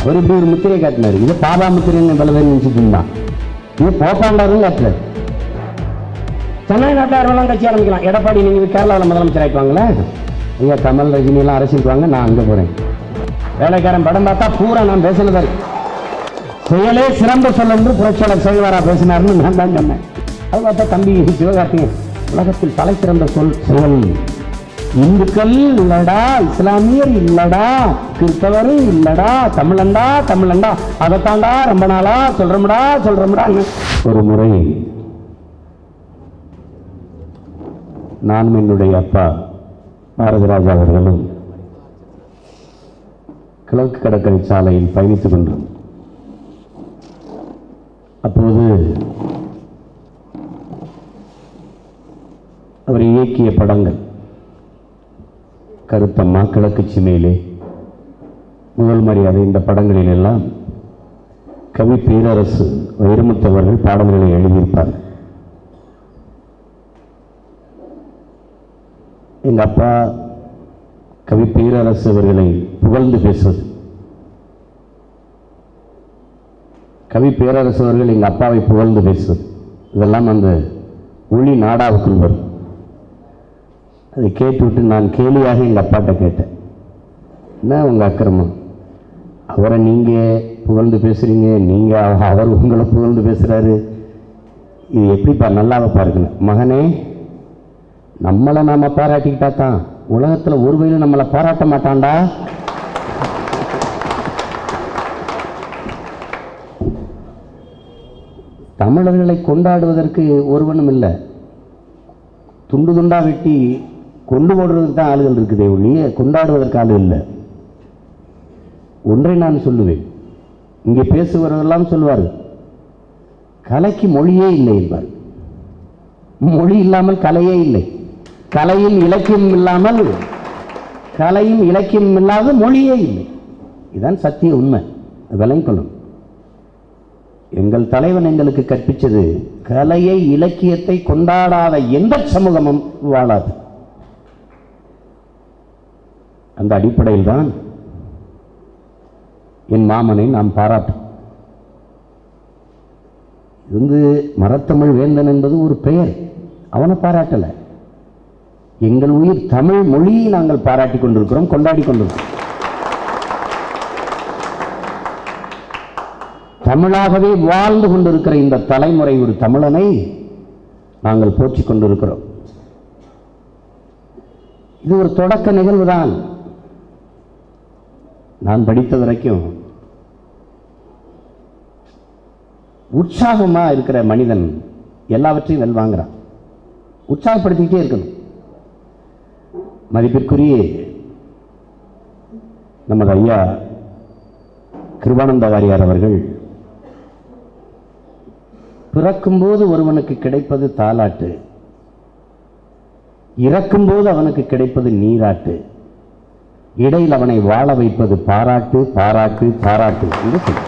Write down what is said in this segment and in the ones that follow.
அவர் இப்படி ஒரு முத்திரையை காட்டினாரு இது பாபா முத்திரைன்னு பல பேர் நினைச்சிட்டு இருந்தான் இது போப்பாண்டாருன்னு காட்டுறாரு ஜனநாயக நாட்டில் யாரெல்லாம் கட்சி ஆரம்பிக்கலாம் எடப்பாடி நீங்கள் கேரளாவில் முதலமைச்சர் ஆயிப்பாங்களே ஐயா கமல் ரஜினி எல்லாம் அரசியலுக்கு வாங்க நான் அங்கே போகிறேன் வேலைக்காரன் படம் பார்த்தா பூரா நான் பேசுனதா இருக்கு செயலே சிறந்த சொல் என்று புரட்சியாளர் செய்வாரா பேசினார்னு நான் தான் சொன்னேன் அது பார்த்தா தம்பி சிவகார்த்திகேயன் உலகத்தில் தலை சிறந்த சொல் செயல் இந்துக்கள் இல்லடா இஸ்லாமியர் இல்லடா கிறிஸ்தவர் இல்லடா தமிழண்டா தமிழண்டா அதைத்தாண்டா ரொம்ப நாளா சொல்றோம்டா சொல்றோம்டா ஒரு முறை நானும் என்னுடைய அப்பா பாரதிராஜா அவர்களும் கிழக்கு கடற்கரை சாலையில் பயணித்துக் கொண்டோம் அப்போது அவர் இயக்கிய படங்கள் கருத்தம்மா கிழக்கு சிமையிலே முதல் மரியாதை இந்த படங்களில் எல்லாம் கவி பேரரசு வைரமுத்தவர்கள் பாடல்களை எழுதியிருப்பார் எங்க அப்பா கவி பேரரசு அவர்களை புகழ்ந்து பேசுவது கவி பேரரசு அவர்கள் எங்கள் அப்பாவை புகழ்ந்து பேசுவது இதெல்லாம் அந்த ஒளி நாடாவுக்குள் வரும் அதை கேட்டுவிட்டு நான் கேலியாக எங்கள் அப்பாட்ட கேட்டேன் என்ன உங்கள் அக்கிரமம் அவரை நீங்கள் புகழ்ந்து பேசுகிறீங்க நீங்கள் அவர் உங்களை புகழ்ந்து பேசுகிறாரு இது எப்படிப்பா நல்லாவை பாருங்க மகனே நம்மளை நாம பாராட்டிக்கிட்டா தான் உலகத்தில் ஒரு வயலும் நம்மளை பாராட்ட மாட்டான்டா தமிழர்களை கொண்டாடுவதற்கு ஒருவனும் இல்லை துண்டு துண்டா வெட்டி கொண்டு போடுறதுக்கு தான் ஆளுகள் இருக்குதே ஒழிய கொண்டாடுவதற்கு ஆள் இல்லை ஒன்றை நான் சொல்லுவேன் இங்கே பேசுபவரெல்லாம் சொல்லுவார் கலைக்கு மொழியே இல்லை என்பார் மொழி இல்லாமல் கலையே இல்லை கலையும் இலக்கியம் இல்லாமல் கலையும் இலக்கியம் இல்லாத மொழியே இல்லை இதுதான் சத்திய உண்மை விளங்கிக் கொள்ளும் எங்கள் தலைவன் எங்களுக்கு கற்பித்தது கலையை இலக்கியத்தை கொண்டாடாத எந்த சமூகமும் வாழாது அந்த அடிப்படையில் தான் என் மாமனை நாம் பாராட்டும் இது வந்து மரத்தமிழ் வேந்தன் என்பது ஒரு பெயர் அவனை பாராட்டலை எங்கள் உயிர் தமிழ் மொழியை நாங்கள் பாராட்டி கொண்டிருக்கிறோம் கொண்டாடி கொண்டிருக்கிறோம் தமிழாகவே வாழ்ந்து கொண்டிருக்கிற இந்த தலைமுறை ஒரு தமிழனை நாங்கள் போற்றிக் கொண்டிருக்கிறோம் இது ஒரு தொடக்க நிகழ்வுதான் நான் படித்த வரைக்கும் உற்சாகமா இருக்கிற மனிதன் எல்லாவற்றையும் வெல்வாங்கிறான் உற்சாகப்படுத்திக்கிட்டே இருக்கணும் மதிப்பிற்குரிய நமது ஐயா கிருபானந்த வாரியார் அவர்கள் பிறக்கும்போது ஒருவனுக்கு கிடைப்பது தாலாட்டு இறக்கும்போது அவனுக்கு கிடைப்பது நீராட்டு இடையில் அவனை வாழ வைப்பது பாராட்டு பாராட்டு பாராட்டு என்று சொல்றார்.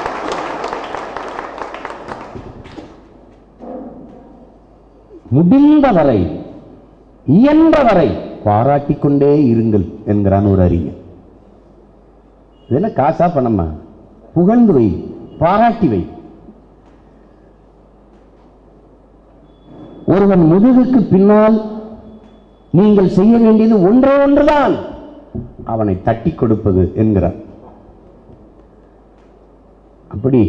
முடிந்தவரை இயன்றவரை பாராட்டிக் கொண்டே இருங்கள் என்கிறான் ஒரு அறிஞர் இது என்ன காசா பணமா புகழ்ந்து வை பாராட்டி வை ஒருவன் முதுகுக்கு பின்னால் நீங்கள் செய்ய வேண்டியது ஒன்றே ஒன்றுதான் அவனை தட்டி கொடுப்பது என்கிறார் அப்படி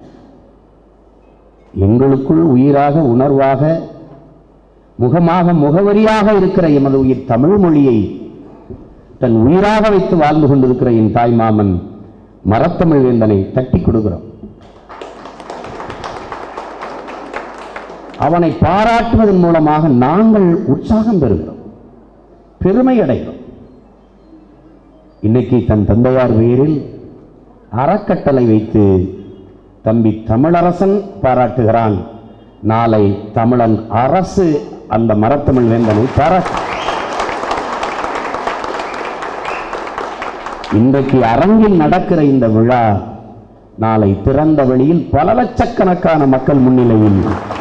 எங்களுக்குள் உயிராக உணர்வாக முகமாக முகவரியாக இருக்கிற எமது உயிர் தமிழ் மொழியை தன் உயிராக வைத்து வாழ்ந்து கொண்டிருக்கிற என் தாய் மாமன் மரத்தமிழ் வேந்தனை தட்டி கொடுக்கிறோம் அவனை பாராட்டுவதன் மூலமாக நாங்கள் உற்சாகம் பெறுகிறோம் பெருமை அடைகிறோம் இன்னைக்கு தன் தந்தையார் பெயரில் அறக்கட்டளை வைத்து தம்பி தமிழரசன் பாராட்டுகிறான் நாளை தமிழன் அரசு அந்த மரத்தமிழ் வேந்தனை பாராட்டு இன்றைக்கு அரங்கில் நடக்கிற இந்த விழா நாளை திறந்த வெளியில் பல லட்சக்கணக்கான மக்கள் முன்னிலையில்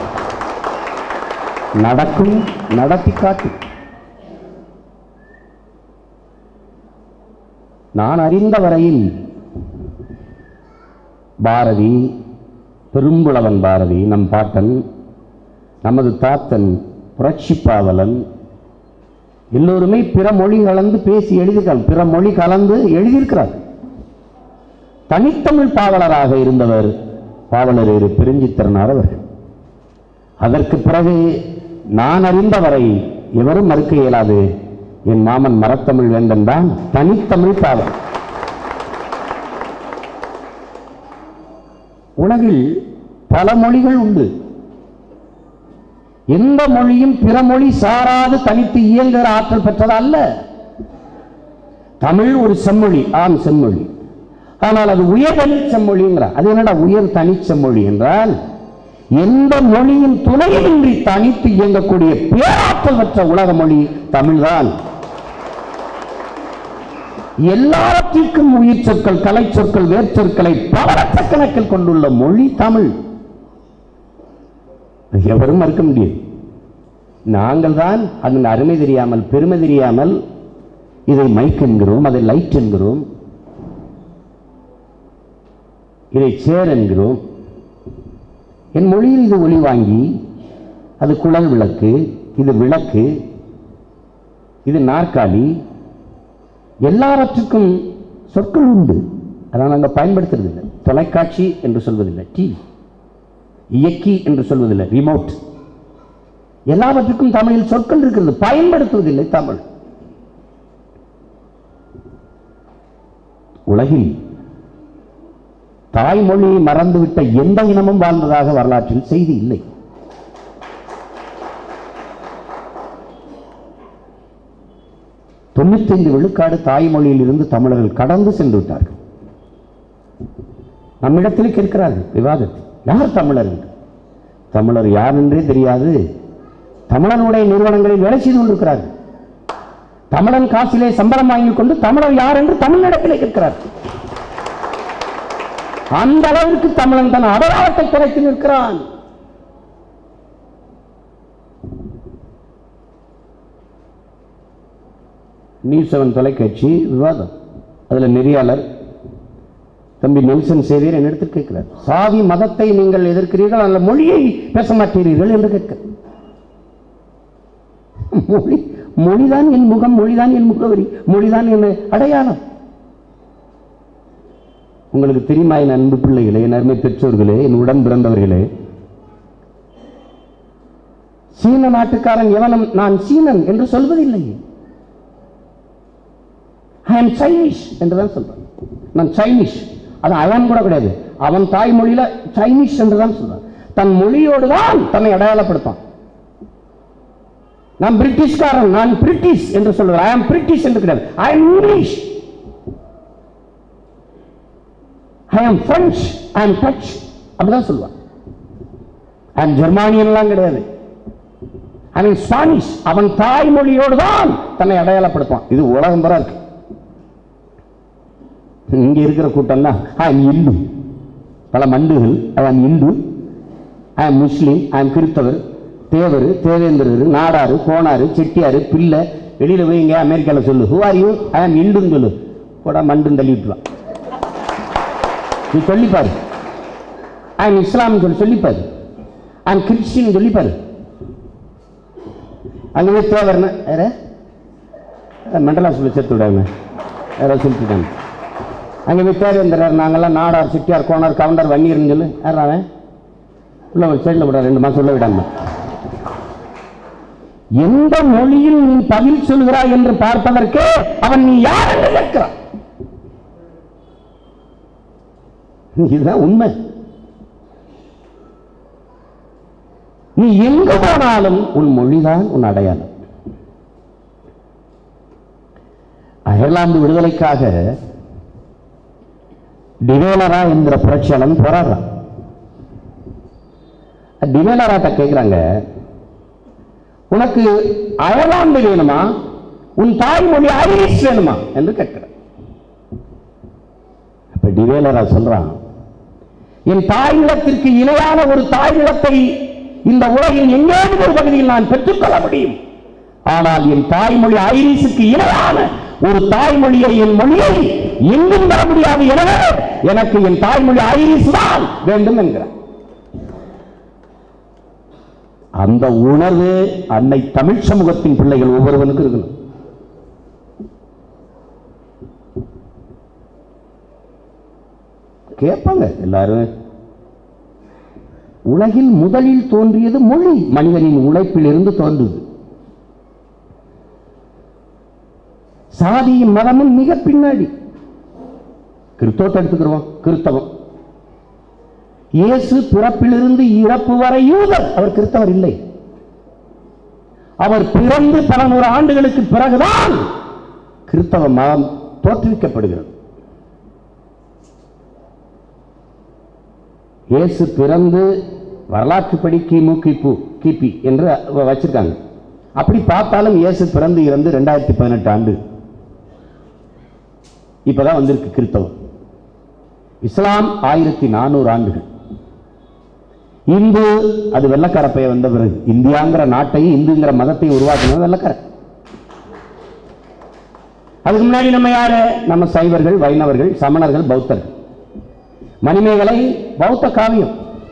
நடக்கும் நடத்தி காட்டும் நான் அறிந்த வரையில் பாரதி பெரும்புலவன் பாரதி நம் பாட்டன் நமது தாத்தன் புரட்சி பாவலன் எல்லோருமே பிற மொழி கலந்து பேசி எழுதியிருக்காங்க பிற மொழி கலந்து எழுதியிருக்கிறார் தனித்தமிழ் பாவலராக இருந்தவர் பாவலர் இரு பெருஞ்சித்திரனார் அவர்கள் அதற்கு பிறகு நான் அறிந்தவரை எவரும் மறுக்க இயலாது என் மாமன் மரத்தமிழ் வேந்தன் தான் தனித்தமிழ் பாவலர் உலகில் பல மொழிகள் உண்டு எந்த மொழியும் பிற மொழி சாராது தனித்து இயங்குகிற ஆற்றல் பெற்றது அல்ல தமிழ் ஒரு செம்மொழி ஆம் செம்மொழி ஆனால் அது உயர் தனி செம்மொழிங்கிறார் அது என்னடா உயர் தனி செம்மொழி என்றால் எந்த மொழியின் துணையின்றி தனித்து இயங்கக்கூடிய பேராற்றல் பெற்ற உலக மொழி தமிழ்தான் எல்லாவற்றிற்கும் உயிர் சொற்கள் கலை சொற்கள் வேர்ச்சொற்களை பலரத்த கணக்கில் கொண்டுள்ள மொழி தமிழ் எவரும் மறுக்க முடியாது நாங்கள் தான் அதன் அருமை தெரியாமல் பெருமை தெரியாமல் இதை மைக் என்கிறோம் அதை லைட் என்கிறோம் இதை சேர் என்கிறோம் என் மொழியில் இது ஒளி வாங்கி அது குழல் விளக்கு இது விளக்கு இது நாற்காலி எல்லாவற்றுக்கும் சொற்கள் உண்டு அதை நாங்கள் பயன்படுத்துறது இல்லை தொலைக்காட்சி என்று சொல்வதில்லை டிவி இயக்கி என்று சொல்வதில்லை ரிமோட் எல்லாவற்றுக்கும் தமிழில் சொற்கள் இருக்கிறது பயன்படுத்துவதில்லை தமிழ் உலகில் தாய்மொழியை மறந்துவிட்ட எந்த இனமும் வாழ்ந்ததாக வரலாற்றில் செய்தி இல்லை தொண்ணூத்தைந்து விழுக்காடு தாய்மொழியில் இருந்து தமிழர்கள் கடந்து சென்று விட்டார்கள் நம்மிடத்தில் கேட்கிறார்கள் விவாதத்தில் யார் தமிழர் என்று தமிழர் யார் என்றே தெரியாது தமிழனுடைய நிறுவனங்களில் வேலை செய்து கொண்டிருக்கிறார்கள் தமிழன் காசிலே சம்பளம் வாங்கிக் கொண்டு தமிழர் யார் என்று தமிழிடத்திலே கேட்கிறார்கள் அந்த அளவிற்கு தமிழன் தன் அடையாளத்தை குறைத்து நிற்கிறான் நியூஸ் செவன் தொலைக்காட்சி விவாதம் அதுல நெறியாளர் தம்பி நெல்சன் சேவியர் என்னிடத்தில் கேட்கிறார் சாதி மதத்தை நீங்கள் எதிர்க்கிறீர்கள் அந்த மொழியை பேச மாட்டீர்கள் என்று கேட்க மொழி மொழிதான் என் முகம் மொழிதான் என் முகவரி மொழிதான் என் அடையாளம் உங்களுக்கு தெரியுமா என் அன்பு பிள்ளைகளே என் அருமை பெற்றோர்களே என் உடன் பிறந்தவர்களே சீன நாட்டுக்காரன் எவனும் நான் சீனன் என்று சொல்வதில்லை ஐ எம் சைனீஸ் என்றுதான் சொல்றான் நான் சைனீஸ் அது அவன் கூட கிடையாது அவன் தாய்மொழியில சைனீஸ் என்றுதான் சொல்றான் தன் மொழியோடு தான் தன்னை அடையாளப்படுத்தான் நான் பிரிட்டிஷ்காரன் நான் பிரிட்டிஷ் என்று சொல்லுவேன் ஐ எம் பிரிட்டிஷ் என்று கிடையாது I am English I am French I am Dutch அப்படிதான் சொல்லுவான் ஐ எம் ஜெர்மானியன்லாம் கிடையாது அவன் ஸ்பானிஷ் அவன் தாய்மொழியோடு தான் தன்னை அடையாளப்படுத்துவான் இது உலகம் பெற இருக்கு இங்க இருக்கிற கூட்டம் தான் ஐ எம் இந்து பல மண்டுகள் I am Hindu I am Muslim I am கிறிஸ்தவர் தேவர் தேவேந்திரர் நாடாரு கோனாரு செட்டியாரு பிள்ளை வெளியில போய் இங்க அமெரிக்காவில் சொல்லு who are you I am இந்துன்னு சொல்லு கூட மண்டுன்னு தள்ளி விட்டுலாம் நீ சொல்லிப்பாரு ஐ எம் இஸ்லாம் சொல்லி சொல்லிப்பாரு ஐ எம் கிறிஸ்டின் சொல்லிப்பாரு அங்கே போய் தேவர்னா வேற மண்டலா சொல்லி சேர்த்து விடாம வேற சொல்லிட்டாங்க அங்கே போய் தேவேந்திரர் நாங்கெல்லாம் நாடார் சிட்டியார் கோனார் கவுண்டர் வன்னியர்னு சொல்லு யார் அவன் உள்ள ஒரு சைடில் விட ரெண்டு மாதம் சொல்ல விடாம எந்த மொழியில் நீ பதில் சொல்கிறாய் என்று பார்ப்பதற்கே அவன் நீ யார் என்று கேட்கிறான் இதுதான் உண்மை நீ எங்கு போனாலும் உன் மொழிதான் உன் அடையாளம் அயர்லாந்து விடுதலைக்காக டிவேலரா என்கிற புரட்சியாளன் போராடுறான் டிவேலராட்ட கேட்குறாங்க உனக்கு அயர்லாந்து வேணுமா உன் தாய்மொழி ஐரிஷ் வேணுமா என்று கேட்கிறான் அப்ப டிவேலரா சொல்றான் என் தாய் நிலத்திற்கு இணையான ஒரு தாய் நிலத்தை இந்த உலகின் எங்கேயாவது ஒரு பகுதியில் நான் பெற்றுக்கொள்ள முடியும் ஆனால் என் தாய்மொழி ஐரிஷுக்கு இணையான ஒரு தாய்மொழியை என் மொழியை எங்கும் வர முடியாது எனவே எனக்கு என் தாய்மொழி ஐரிஸ் தான் வேண்டும் என்கிறார் அந்த உணர்வு அன்னை தமிழ் சமூகத்தின் பிள்ளைகள் ஒவ்வொருவனுக்கும் இருக்கணும் கேட்பாங்க எல்லாரும் உலகில் முதலில் தோன்றியது மொழி மனிதனின் உழைப்பிலிருந்து தோன்றுது சாதியும் மதமும் மிக பின்னாடி கிறிஸ்தவத்தை எடுத்துக்கிறோம் கிறிஸ்தவம் இயேசு பிறப்பிலிருந்து இறப்பு வரை யூதர் அவர் கிறிஸ்தவர் இல்லை அவர் பிறந்து பல நூறு ஆண்டுகளுக்கு பிறகுதான் கிறிஸ்தவ மதம் தோற்றுவிக்கப்படுகிறது இயேசு பிறந்து வரலாற்றுப்படி கிமு கிபு கிபி என்று வ- வச்சிருக்காங்க அப்படி பார்த்தாலும் இயேசு பிறந்து இறந்து ரெண்டாயிரத்தி பதினெட்டு ஆண்டு இப்பதான் வந்திருக்கு கிறிஸ்தவம் இஸ்லாம் ஆயிரத்தி நானூறு ஆண்டுகள் இந்து அது வெள்ளக்கார பெயர் வந்த பிறகு இந்தியாங்கிற நாட்டையும் இந்துங்கிற மதத்தையும் உருவாக்குனது வெள்ளக்கார அதுக்கு முன்னாடி நம்ம யாரு நம்ம சைவர்கள் வைணவர்கள் சமணர்கள் பௌத்தர்கள் மணிமேகலை பௌத்த காவியம்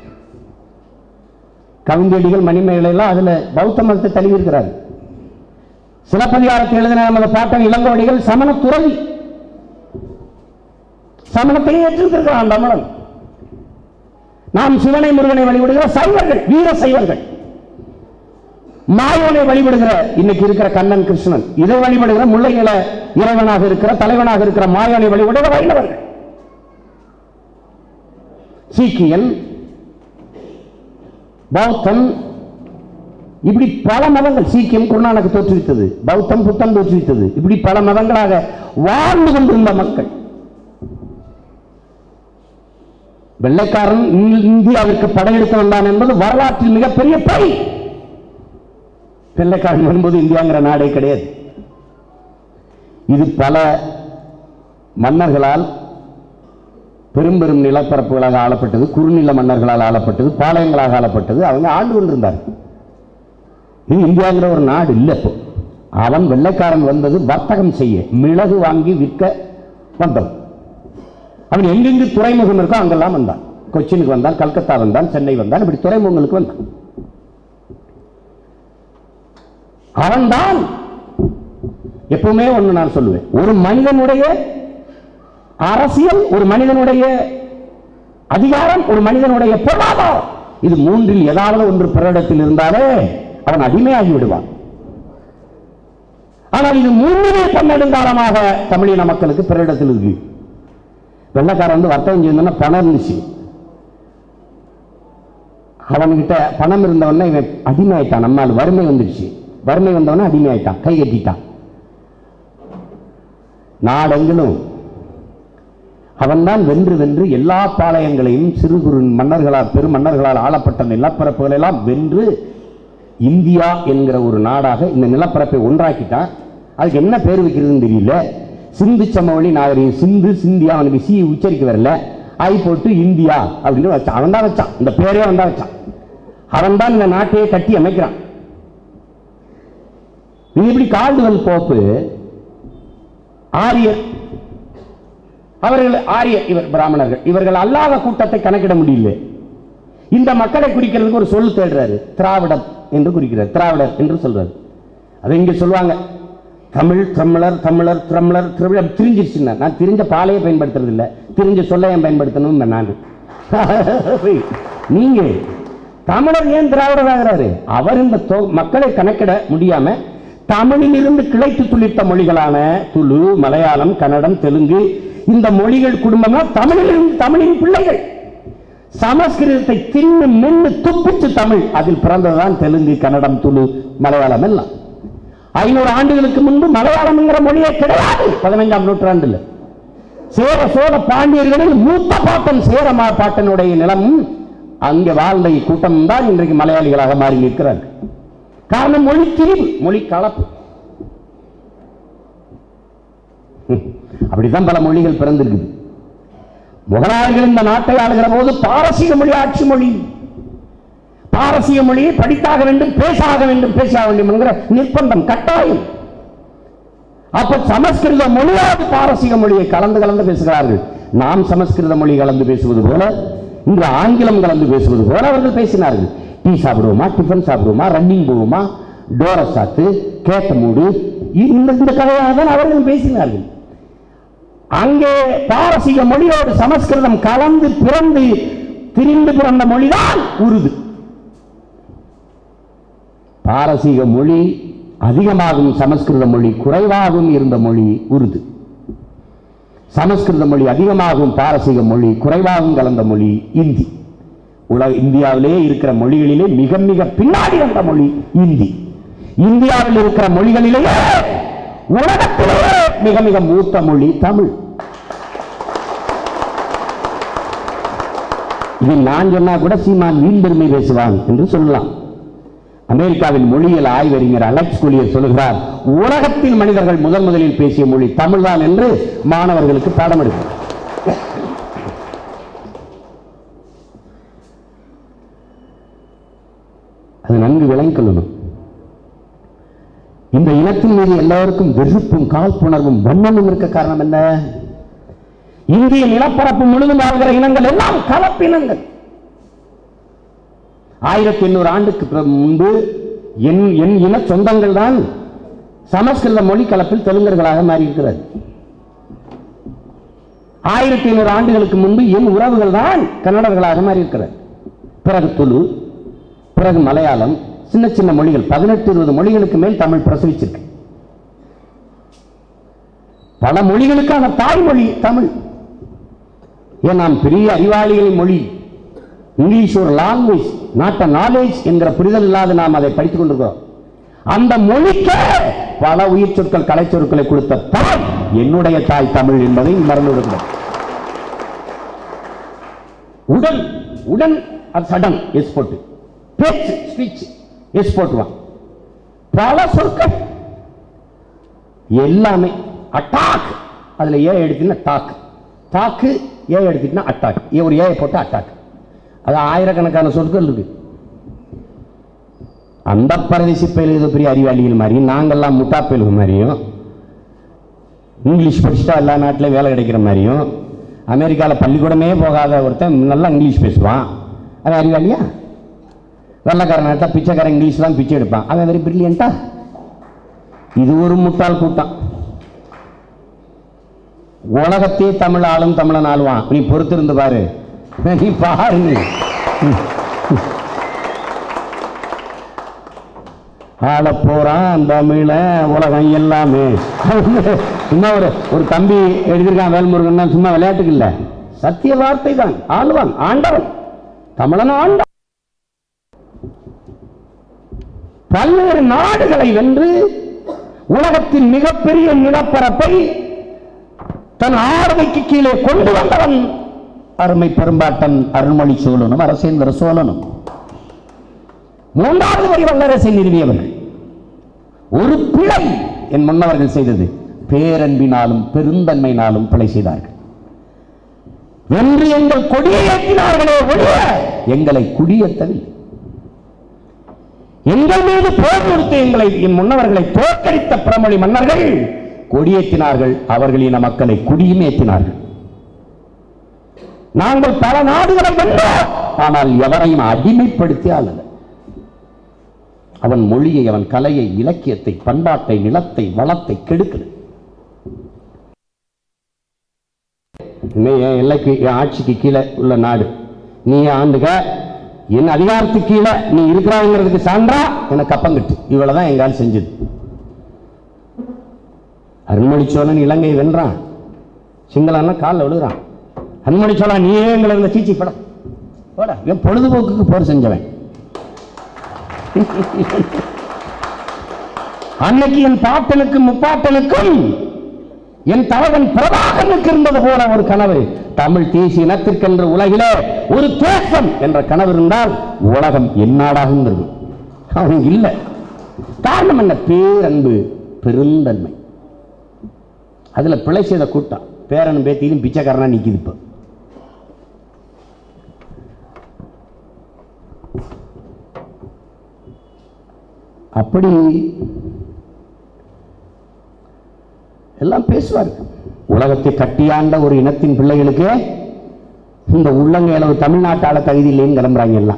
கவிஞடிகள் மணிமேகலை எல்லாம் அதுல பௌத்த மதத்தை தழுவி இருக்கிறார் சிலப்பதிகாரத்தை எழுதின நமது பாட்டன் இளங்கோடிகள் சமண துறவி சமணத்தை ஏற்றிருக்கிறான் தமிழன் நாம் சிவனை முருகனை வழிபடுகிற சைவர்கள் வீர சைவர்கள் மாயோனை வழிபடுகிற இன்னைக்கு இருக்கிற கண்ணன் கிருஷ்ணன் இதை வழிபடுகிற முல்லைநில இறைவனாக இருக்கிற தலைவனாக இருக்கிற மாயோனை வழிபடுகிற வைணவர்கள் சீக்கியன் பௌத்தன் இப்படி பல மதங்கள் சீக்கியம் குருநானக்கு தோற்றுவித்தது பௌத்தம் புத்தம் தோற்றுவித்தது இப்படி பல மதங்களாக வாழ்ந்து கொண்டிருந்த மக்கள் வெள்ளைக்காரன் இந்~ இந்தியாவிற்கு படையெடுத்து வந்தான் என்பது வரலாற்றில் மிகப்பெரிய பை வெள்ளைக்காரன் வரும்போது இந்தியாங்கிற நாடே கிடையாது இது பல மன்னர்களால் பெரும் பெரும் நிலப்பரப்புகளாக ஆளப்பட்டது குறுநில மன்னர்களால் ஆளப்பட்டது பாளையங்களாக ஆளப்பட்டது அவங்க ஆண்டு கொண்டிருந்தார் இது இந்தியாங்கிற ஒரு நாடு இல்லை இப்போ அவன் வெள்ளைக்காரன் வந்தது வர்த்தகம் செய்ய மிளகு வாங்கி விற்க வந்தவன் அவன் எங்கெங்கு துறைமுகம் இருக்கோ அங்கெல்லாம் வந்தான் கொச்சினுக்கு வந்தான் கல்கத்தா வந்தான் சென்னை வந்தான் இப்படி துறைமுகங்களுக்கு வந்தான் அவன்தான் எப்பவுமே ஒண்ணு நான் சொல்லுவேன் ஒரு மனிதனுடைய அரசியல் ஒரு மனிதனுடைய அதிகாரம் ஒரு மனிதனுடைய பொருளாதாரம் இது மூன்றில் ஏதாவது ஒன்று பிறரிடத்தில் இருந்தாலே அவன் அடிமையாகி விடுவான் ஆனால் இது மூன்றுமே பன்னெடுங்காலமாக தமிழின மக்களுக்கு பிறரிடத்தில் இருக்கு வெள்ளக்காரன் வந்து வர்த்தகம் செய்யணும்னா பணம் இருந்துச்சு அவன்கிட்ட பணம் இருந்தவன இவன் அடிமை ஆயிட்டான் நம்மால் வறுமை வந்துடுச்சு வறுமை வந்தவன அடிமை ஆயிட்டான் கை கட்டிட்டான் நாடெங்கிலும் அவன்தான் வென்று வென்று எல்லா பாளையங்களையும் சிறு குறு மன்னர்களால் பெரும் மன்னர்களால் ஆளப்பட்ட நிலப்பரப்புகளை எல்லாம் வென்று இந்தியா என்கிற ஒரு நாடாக இந்த நிலப்பரப்பை ஒன்றாக்கிட்டான் அதுக்கு என்ன பேர் வைக்கிறதுன்னு தெரியல சிந்து சமவெளி நாகரிகம் சிந்து சிந்தியா அவனுக்கு சி உச்சரிக்க வரல ஐ போட்டு இந்தியா அப்படின்னு வச்சான் அவன் தான் வச்சான் இந்த பேரே அவன் தான் வச்சான் அவன் தான் இந்த நாட்டையே கட்டி அமைக்கிறான் இது இப்படி கால்டுவல் போப்பு ஆரியர் அவர்கள் ஆரியர் இவர் பிராமணர்கள் இவர்கள் அல்லாத கூட்டத்தை கணக்கிட முடியல இந்த மக்களை குறிக்கிறதுக்கு ஒரு சொல் தேடுறாரு திராவிடம் என்று குறிக்கிறார் திராவிடர் என்று சொல்றாரு அதை இங்க சொல்லுவாங்க தமிழ் தமிழர் தமிழர் தமிழர் திராவிடர் திரிஞ்சிருச்சுன்னா நான் திரிஞ்ச பாலையே பயன்படுத்துறது இல்ல திரிஞ்ச சொல்ல ஏன் பயன்படுத்தணும் நான் நீங்க தமிழர் ஏன் திராவிடர் ஆகிறாரு அவர் இந்த தொ- மக்களை கணக்கிட முடியாம தமிழிலிருந்து கிளைத்து துளிர்த்த மொழிகளான துளு மலையாளம் கன்னடம் தெலுங்கு இந்த மொழிகள் குடும்பமா தமிழிலிருந்து தமிழின் பிள்ளைகள் சமஸ்கிருதத்தை தின்னு மென்னு துப்பிச்சு தமிழ் அதில் பிறந்ததுதான் தெலுங்கு கன்னடம் துளு மலையாளம் எல்லாம் ஐநூறு ஆண்டுகளுக்கு முன்பு மலையாளம்ங்கிற மொழியே கிடையாது பதினைஞ்சாம் நூற்றாண்டுல சேர சோழ பாண்டியர்களில் மூத்த பாட்டன் சேர மா- பாட்டனுடைய நிலமும் அங்கே வாழ்ந்த கூட்டம் தான் இன்றைக்கு மலையாளிகளாக மாறி நிற்கிறார்கள் காரணம் மொழி திரிவு மொழி கலப்பு ஹம், அப்படித்தான் பல மொழிகள் பிறந்திருக்குது முகலாயர்கள் இந்த நாட்டை ஆளுகிற போது பாரசீக மொழி ஆட்சி மொழி பாரசீக மொழியை படித்தாக வேண்டும் பேசாக வேண்டும் பேசாக வேண்டும் என்கிற நிர்பந்தம் கட்டாயம் அப்ப சமஸ்கிருத மொழியோடு பாரசீக மொழியை கலந்து கலந்து பேசுகிறார்கள் நாம் சமஸ்கிருத மொழி கலந்து பேசுவது போல இன்று ஆங்கிலம் கலந்து பேசுவது போல அவர்கள் பேசினார்கள் டீ சாப்பிடுவோமா டிஃபன் சாப்பிடுவோமா ரன்னிங் போவோமா டோர சாத்து கேட்ட மூடு இந்த இந்த கதையாக தான் அவர்கள் பேசினார்கள் அங்கே பாரசீக மொழியோடு சமஸ்கிருதம் கலந்து பிறந்து திரிந்து பிறந்த மொழிதான் உருது பாரசீக மொழி அதிகமாகும் சமஸ்கிருத மொழி குறைவாகவும் இருந்த மொழி உருது சமஸ்கிருத மொழி அதிகமாகும் பாரசீக மொழி குறைவாகவும் கலந்த மொழி இந்தி உலக இந்தியாவிலே இருக்கிற மொழிகளிலே மிக மிக பின்னாடி வந்த மொழி இந்தி இந்தியாவில் இருக்கிற மொழிகளிலேயே உலகத்திலேயே மிக மிக மூத்த மொழி தமிழ் இது நான் சொன்னா கூட சீமான் வீண் பெருமை பேசுவான் என்று சொல்லலாம் அமெரிக்காவின் மொழியியல் ஆய்வறிஞர் அலெக்ஸ் குலியர் சொல்லுகிறார் உலகத்தில் மனிதர்கள் முதன் முதலில் பேசிய மொழி தமிழ்தான் என்று மாணவர்களுக்கு பாடம் எடுக்கும் அது நன்கு விளங்கிக் கொள்ளணும் இந்த இனத்தின் மீது எல்லோருக்கும் வெறுப்பும் காழ்ப்புணர்வும் வன்மமும் இருக்க காரணம் என்ன இந்திய நிலப்பரப்பு முழுதும் வாழ்கிற இனங்கள் எல்லாம் கலப்பினங்கள் ஆயிரத்தி எண்ணூறு ஆண்டுக்கு பிற- முன்பு என் என் இன சொந்தங்கள் தான் சமஸ்கிருத மொழி கலப்பில் தெலுங்கர்களாக மாறியிருக்கிறது ஆயிரத்தி ஐநூறு ஆண்டுகளுக்கு முன்பு என் உறவுகள் தான் கன்னடர்களாக மாறியிருக்கிறது பிறகு துளு பிறகு மலையாளம் சின்ன சின்ன மொழிகள் பதினெட்டு இருபது மொழிகளுக்கு மேல் தமிழ் பிரசவிச்சிருக்கு பல மொழிகளுக்கான தாய்மொழி தமிழ் ஏன் நாம் பெரிய அறிவாளிகளின் மொழி இங்கிலீஷ் ஒரு லாங்குவேஜ் நாட் அ நாலேஜ் என்கிற புரிதல் இல்லாத நாம் அதை படித்துக் கொண்டிருக்கிறோம் அந்த மொழிக்கு பல உயிர் சொற்கள் கலை சொற்களை கொடுத்த தாய் என்னுடைய தாய் தமிழ் என்பதை மறந்து விடுகிறோம் உடன் உடன் அது சடன் எஸ் போட்டு பேச்சு ஸ்பீச் எஸ் போட்டுவான் பல சொற்கள் எல்லாமே அட்டாக் அதுல ஏ எடுத்தீங்கன்னா டாக் டாக்கு ஏ எடுத்துட்டீங்கன்னா அட்டாக் ஏ ஒரு ஏ போட்டு அட்டாக் அது ஆயிரக்கணக்கான சொற்கள் இருக்கு அந்த பரதேசி பயில ஏதோ பெரிய அறிவாளிகள் மாதிரியும் நாங்கெல்லாம் முட்டா பயிலுக மாதிரியும் இங்கிலீஷ் படிச்சுட்டா எல்லா நாட்டிலையும் வேலை கிடைக்கிற மாதிரியும் அமெரிக்காவில் பள்ளிக்கூடமே போகாத ஒருத்தன் நல்லா இங்கிலீஷ் பேசுவான் அது அறிவாளியா வெள்ளக்காரன் எடுத்தா பிச்சைக்காரன் இங்கிலீஷ் தான் பிச்சை எடுப்பான் அவன் வெரி பிரில்லியண்டா இது ஒரு முட்டாள் கூட்டம் உலகத்தையே தமிழ் ஆளும் தமிழன் ஆளுவான் நீ பொறுத்திருந்து பாரு நீ பாரு நீ. ஆள போறான் தமிழ உலகம் எல்லாமே சும்மா ஒரு ஒரு தம்பி எழுதியிருக்கான் வேல்முருகன் சும்மா விளையாட்டுக்கு இல்ல சத்திய வார்த்தை தான் ஆளுவான் ஆண்டவன் தமிழன் ஆண்ட பல்வேறு நாடுகளை வென்று உலகத்தின் மிகப்பெரிய நிலப்பரப்பை தன் ஆளுமைக்கு கீழே கொண்டு வந்தவன் அருமை பெரும்பாட்டன் அருள்மொழி சோழனும் அரசேந்திர சோழனும் மூன்றாவது வரி வல்லரசை நிறுவியவர்கள் ஒரு பிழை என் முன்னவர்கள் செய்தது பேரன்பினாலும் பெருந்தன்மையினாலும் பிழை செய்தார்கள் வென்று எங்கள் கொடியை ஏற்றினார்களே ஒழிய எங்களை குடியேற்றவில்லை எங்கள் மீது போர் தொடுத்து எங்களை என் முன்னவர்களை தோற்கடித்த பிரமொழி மன்னர்கள் கொடியேற்றினார்கள் அவர்களின் மக்களை குடியும் ஏற்றினார்கள் நாங்கள் பல நாடுகளை வென்றோம் ஆனால் எவரையும் அடிமைப்படுத்தி ஆளல அவன் மொழியை அவன் கலையை இலக்கியத்தை பண்பாட்டை நிலத்தை வளத்தை கெடுக்கிறது இனிமே என் எல்லைக்கு என் ஆட்சிக்கு கீழே உள்ள நாடு நீ ஆண்டுக என் அதிகாரத்துக்கு கீழே நீ இருக்கிறாங்கிறதுக்கு சான்றா எனக்கு கப்பங்கிட்டு இவ்வளவுதான் எங்கால் செஞ்சது அருண்மொழி சோழன் இலங்கை வென்றான் சிங்களன்னா காலில் விழுகிறான் அருண்மொழி சோழன் நீயே எங்களை இருந்த சீச்சி படம் போட இவன் பொழுதுபோக்குக்கு போர் செஞ்சவன் அன்னைக்கு என் பாட்டனுக்கும் முப்பாட்டனுக்கும் என் தலைவன் பிரபாகரனுக்கு இருந்தது போல ஒரு கனவு தமிழ் தேசிய இனத்திற்கென்ற உலகிலே ஒரு தேசம் என்ற கனவு இருந்தால் உலகம் என்னாடாக இருந்தது அவன் இல்லை காரணம் என்ன பேரன்பு பெருந்தன்மை அதுல பிழை செய்த கூட்டம் பேரனும் பேத்தியிலும் பிச்சைக்காரனா நிக்குது இப்போ அப்படி எல்லாம் பேசுவார் உலகத்தை கட்டியாண்ட ஒரு இனத்தின் பிள்ளைகளுக்கு இந்த உள்ளங்கையளவு தமிழ்நாட்டால தகுதி இல்லைன்னு கிளம்புறாங்க எல்லாம்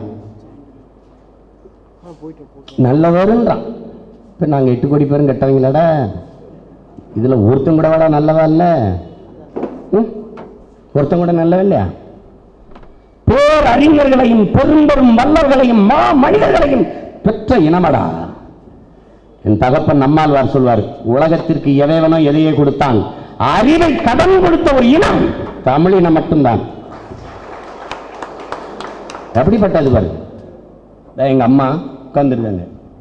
நல்லவருன்றான் இப்போ நாங்கள் எட்டு கோடி பேரும் கெட்டவங்களாடா இதில் ஒருத்தன் கூட வாடா நல்லவா இல்லை ம்? ஒருத்தன் கூட நல்லவா இல்லையா பேரறிஞர்களையும் பெரும்பெரும் வல்லவர்களையும் மா மனிதர்களையும் பெற்ற இனமடா என் தகப்பன் நம்மாழ்வார் சொல்வார் உலகத்திற்கு எதைவனோ எதையே கொடுத்தான் அறிவை கடன் கொடுத்த ஒரு இனம் தமிழ் இனம் மட்டும்தான் எப்படிப்பட்டது பாரு இதோ எங்க அம்மா உட்கார்ந்துருக்காங்க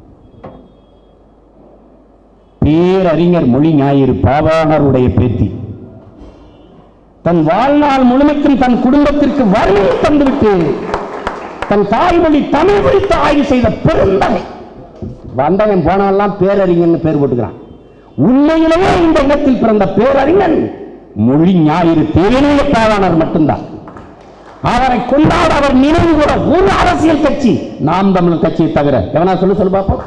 பேரறிஞர் மொழி ஞாயிறு பாவாணருடைய பேத்தி தன் வாழ்நாள் முழுமைக்கும் தன் குடும்பத்திற்கு வறுமையை தந்துவிட்டு தன் தாய்மொழி தமிழ் குறித்து ஆய்வு செய்த பெருந்தகை வந்தவன் போனவெல்லாம் பேரறிஞன் பேர் போட்டுக்கிறான் உண்மையிலேயே இந்த இடத்தில் பிறந்த பேரறிஞன் மொழி ஞாயிறு தேவையிலேயே பாவாணர் மட்டும்தான் அவரை கொண்டாட அவர் நினைவு கூட ஒரு அரசியல் கட்சி நாம் தமிழ் கட்சியை தவிர எவனா சொல்லு சொல்லு பார்ப்போம்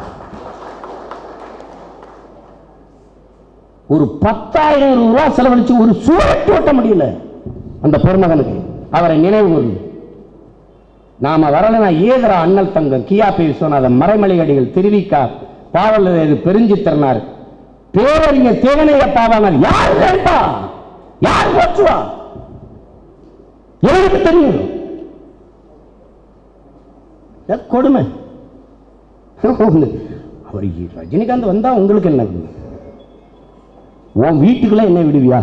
ஒரு பத்தாயிரம் ரூபாய் செலவழிச்சு ஒரு சுவரட்டு ஓட்ட முடியல அந்த பெருமகனுக்கு அவரை நினைவு கூர்ந்து நாம வரலனா ஏதரா அண்ணல் தங்கம் கியாபி விஸ்வநாதன் மறைமலை அடிகள் திருவிக்கா பாவலர் பெருஞ்சித்திரனார் பேரறிஞர் தேவனைய பாவானார் யார் வேண்டா யார் போற்றுவா எனக்கு தெரியும் இது கொடுமை அவர் ரஜினிகாந்த் வந்தா உங்களுக்கு என்ன உன் வீட்டுக்குள்ள என்ன விடுவியா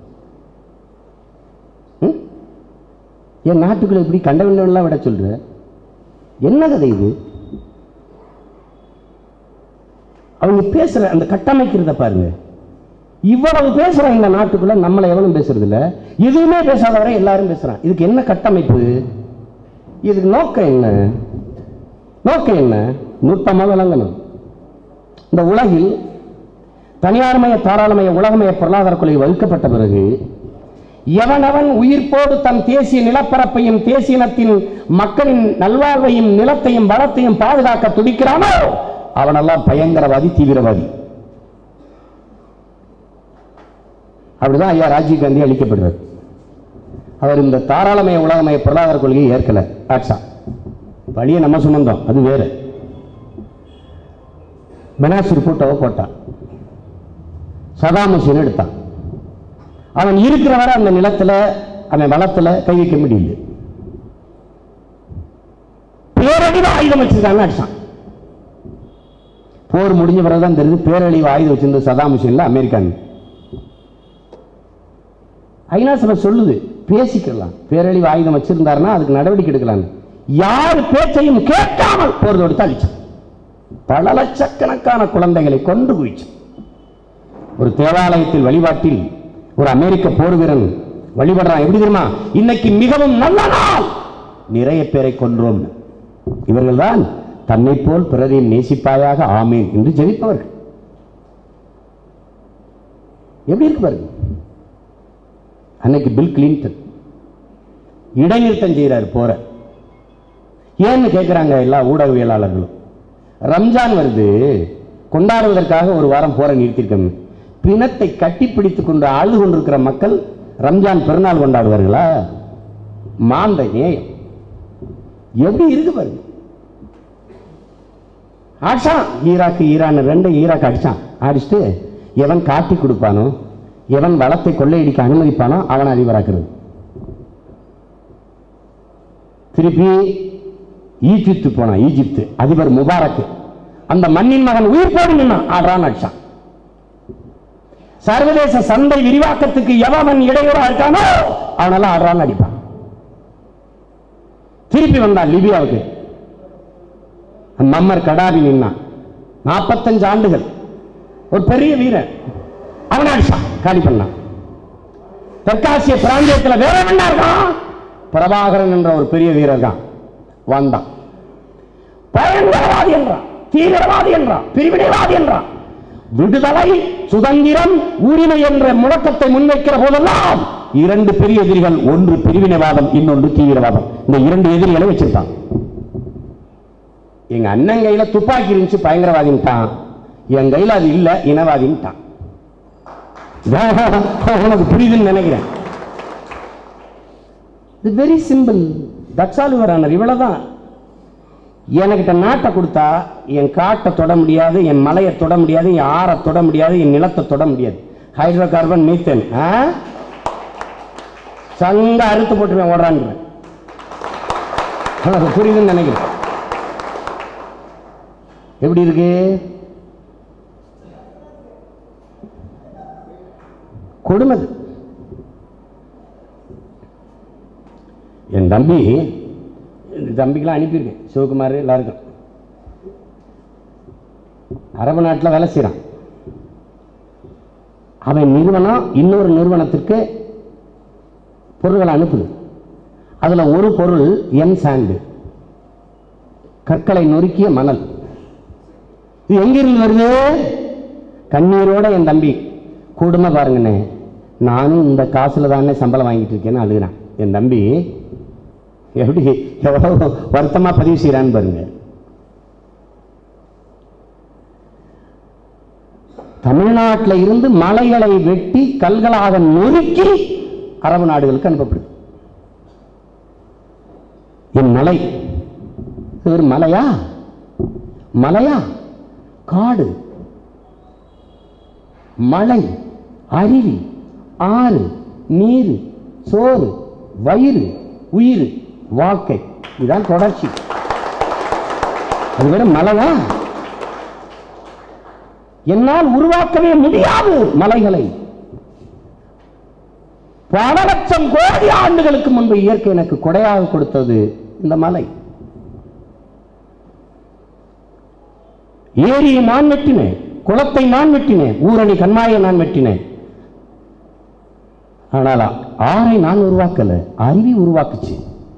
ம்? என் நாட்டுக்குள்ள இப்படி கண்டவெல்லாம் விட சொல்ற என்ன கதை இது அவங்க பேசுற அந்த கட்டமைக்கிறத பாருங்க இவ்வளவு பேசுறான் இந்த நாட்டுக்குள்ள நம்மளை எவனும் பேசுறது இல்ல எதுவுமே பேசாதவரை எல்லாரும் பேசுறான் இதுக்கு என்ன கட்டமைப்பு இதுக்கு நோக்கம் என்ன நோக்கம் என்ன நுட்பமா விளங்கணும் இந்த உலகில் தனியார்மய தாராளமய உலகமய பொருளாதார கொள்கை வகுக்கப்பட்ட பிறகு எவனவன் உயிர்ப்போடு தன் தேசிய நிலப்பரப்பையும் தேசியனத்தின் மக்களின் நல்வாழ்வையும் நிலத்தையும் வளத்தையும் பாதுகாக்க துடிக்கிறானோ அவனெல்லாம் பயங்கரவாதி தீவிரவாதி அப்படிதான் ஐயா ராஜீவ் காந்தி அளிக்கப்படுறார் அவர் இந்த தாராளமய உலகமய பொருளாதார கொள்கையை ஏற்கல ஆட்சா வழியை நம்ம சுமந்தோம் அது வேற பெனாசிர் கூட்டவை போட்டான் சதாம் ஹுசேன் எடுத்தான் அவன் இருக்கிற வரை அந்த நிலத்துல அவன் வளத்துல கை வைக்க முடியல பேரழிவு ஆயுதம் வச்சிருக்காங்க அடிச்சான் போர் முடிஞ்ச பிறகுதான் தெரியுது பேரழிவு ஆயுதம் வச்சிருந்தது சதாம் ஹுசேன்ல அமெரிக்கான் ஐநா சபை சொல்லுது பேசிக்கலாம் பேரழிவு ஆயுதம் வச்சிருந்தாருன்னா அதுக்கு நடவடிக்கை எடுக்கலாம் யார் பேச்சையும் கேட்காமல் போர் தொடுத்து அழிச்சான் பல லட்சக்கணக்கான குழந்தைகளை கொண்டு குவிச்சான் ஒரு தேவாலயத்தில் வழிபாட்டில் ஒரு அமெரிக்க போர் வீரன் வழிபடுறான் எப்படி தெரியுமா இன்னைக்கு மிகவும் நல்ல நாள் நிறைய பேரை கொன்றோம் இவர்கள்தான் தன்னை போல் பிறரையும் நேசிப்பாயாக ஆமேன் என்று ஜெபிப்பவர்கள் எப்படி இருக்கு பாருங்க அன்னைக்கு பில் கிளின்டன் இடைநிறுத்தம் செய்கிறார் போற ஏன்னு கேட்குறாங்க எல்லா ஊடகவியலாளர்களும் ரம்ஜான் வருது கொண்டாடுவதற்காக ஒரு வாரம் போற நிறுத்திருக்கோம் பிணத்தை கட்டிப்பிடித்துக் கொண்டு அழுது கொண்டிருக்கிற மக்கள் ரம்ஜான் பெருநாள் கொண்டாடுவார்களா மாந்த நேயம் எப்படி இருக்கு பாருங்க அடிச்சான் ஈராக்கு ஈரான் ரெண்டு ஈராக் அடிச்சான் அடிச்சுட்டு எவன் காட்டி கொடுப்பானோ எவன் வளத்தை கொள்ளையடிக்க அனுமதிப்பானோ அவன் அதிபராக்குறது திருப்பி ஈஜிப்து போனான் ஈஜிப்து அதிபர் முபாரக் அந்த மண்ணின் மகன் உயிர் போடு நின்னான் ஆடுறான் அடிச்சான் சர்வதேச சந்தை விரிவாக்கத்துக்கு எவன் இடையூறா இருக்கானோ அவனெல்லாம் ஆடுறான்னு அடிப்பான் திருப்பி வந்தான் லிபியாவுக்கு மம்மர் கடாபி நின்னான் நாற்பத்தஞ்சு ஆண்டுகள் ஒரு பெரிய வீரன் அவன் அடிச்சான் காலி பண்ணான் தெற்காசிய பிராந்தியத்தில் வேற என்ன இருக்கான் பிரபாகரன் என்ற ஒரு பெரிய வீரர் தான் வந்தான் பயங்கரவாதி என்றான் தீவிரவாதி என்றான் பிரிவினைவாதி என்றான் விடுதலை சுதந்திரம் உரிமை என்ற முழக்கத்தை முன்வைக்கிற போதெல்லாம் இரண்டு பெரிய எதிரிகள் ஒன்று பிரிவினைவாதம் இன்னொன்று தீவிரவாதம் இந்த இரண்டு எதிரிகளை வச்சிருக்கான் எங்க அண்ணன் கையில துப்பாக்கி இருந்துச்சு பயங்கரவாதின்ட்டான் என் கையில அது இல்ல இனவாதின்ட்டான் உனக்கு புரியுதுன்னு நினைக்கிறேன் இது very simple that's all your honour இவ்வளவுதான் எனக்கிட்ட நாட்டை கொடுத்தா என் காட்டை தொட முடியாது என் மலையை தொட முடியாது என் ஆறை தொட முடியாது என் நிலத்தை தொட முடியாது ஹைட்ரோ கார்பன் மீத்தன் சங்க அறுத்து போட்டுருவேன் ஓடுறான்னு உனக்கு புரியுதுன்னு நினைக்கிறேன் எப்படி இருக்கு கொடுமை இது. என் தம்பி இந்த தம்பிக்கெல்லாம் அனுப்பியிருக்கேன் சிவகுமார் எல்லாருக்கும் அரபு நாட்டில் வேலை செய்கிறான் அவன் நிறுவனம் இன்னொரு நிறுவனத்திற்கு பொருள்களை அனுப்புது அதில் ஒரு பொருள் எம் சாண்டு கற்களை நொறுக்கிய மணல் இது எங்கிருந்து வருது கண்ணீரோட என் தம்பி கொடுமை பாருங்கண்ணே நானும் இந்த காசுல தானே சம்பளம் வாங்கிட்டு இருக்கேன்னு அழுகிறான் என் தம்பி எப்படி எவ்வளவு வருத்தமா பதிவு செய்யறான்னு பாருங்க தமிழ்நாட்டில் இருந்து மலைகளை வெட்டி கல்களாக நொறுக்கி அரபு நாடுகளுக்கு அனுப்பப்படுது என் மலை இது ஒரு மலையா மலையா காடு மலை அருவி ஆறு நீர் சோறு வயிறு உயிர் வாழ்க்கை இதுதான் தொடர்ச்சி அது வெறும் மலையா என்னால் உருவாக்கவே முடியாது மலைகளை பல லட்சம் கோடி ஆண்டுகளுக்கு முன்பு இயற்கை எனக்கு கொடையாக கொடுத்தது இந்த மலை ஏரியை நான் வெட்டினேன் குளத்தை நான் வெட்டினேன் ஊரணி கண்மாயை நான் வெட்டினேன் ஆனால் ஆறை நான் உருவாக்கல அருவி உருவாக்குச்சு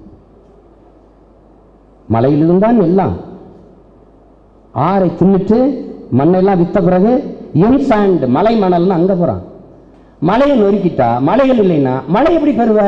மலையிலிருந்தான் எல்லாம் ஆறை தின்னுட்டு மண்ணெல்லாம் வித்த பிறகு எம் சாண்ட் மலை மணல்னு அங்க போறான் மலையை நொறுக்கிட்டா மலைகள் இல்லைன்னா மழை எப்படி பெறுவ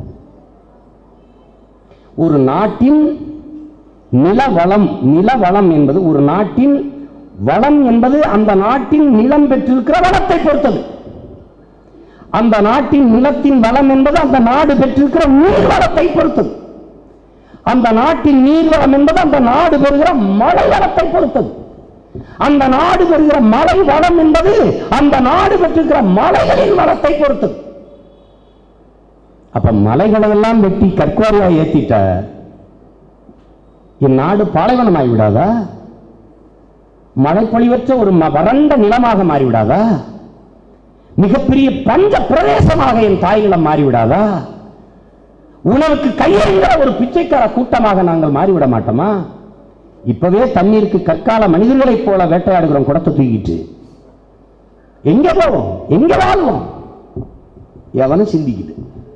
ஒரு நாட்டின் நிலவளம் நிலவளம் என்பது ஒரு நாட்டின் வளம் என்பது அந்த நாட்டின் நிலம் பெற்றிருக்கிற வளத்தை பொறுத்தது அந்த நாட்டின் நிலத்தின் வளம் என்பது அந்த நாடு பெற்றிருக்கிற நீர் வளத்தை பொறுத்தது அந்த நாட்டின் நீர் வளம் என்பது அந்த நாடு பெறுகிற மழை வளத்தை பொறுத்தது அந்த நாடு பெறுகிற மழை வளம் என்பது அந்த நாடு பெற்றிருக்கிற மலைகளின் வளத்தை பொறுத்தது அப்ப மலைகளை எல்லாம் வெட்டி கற்குவாரியா ஏத்திட்ட என் நாடு பாலைவனமாகி விடாதா மழைப்பொழிவற்ற ஒரு ம- வறண்ட நிலமாக மாறிவிடாதா மிகப்பெரிய பஞ்ச பிரதேசமாக என் தாய்நிலம் மாறிவிடாதா உணவுக்கு கையெழுங்கிற ஒரு பிச்சைக்கார கூட்டமாக நாங்கள் மாறிவிட மாட்டோமா இப்பவே தண்ணீருக்கு கற்கால மனிதர்களைப் போல வேட்டையாடுகிறோம் குடத்தை தூக்கிட்டு எங்க போவோம் எங்க வாழ்வோம் எவனும் சிந்திக்குது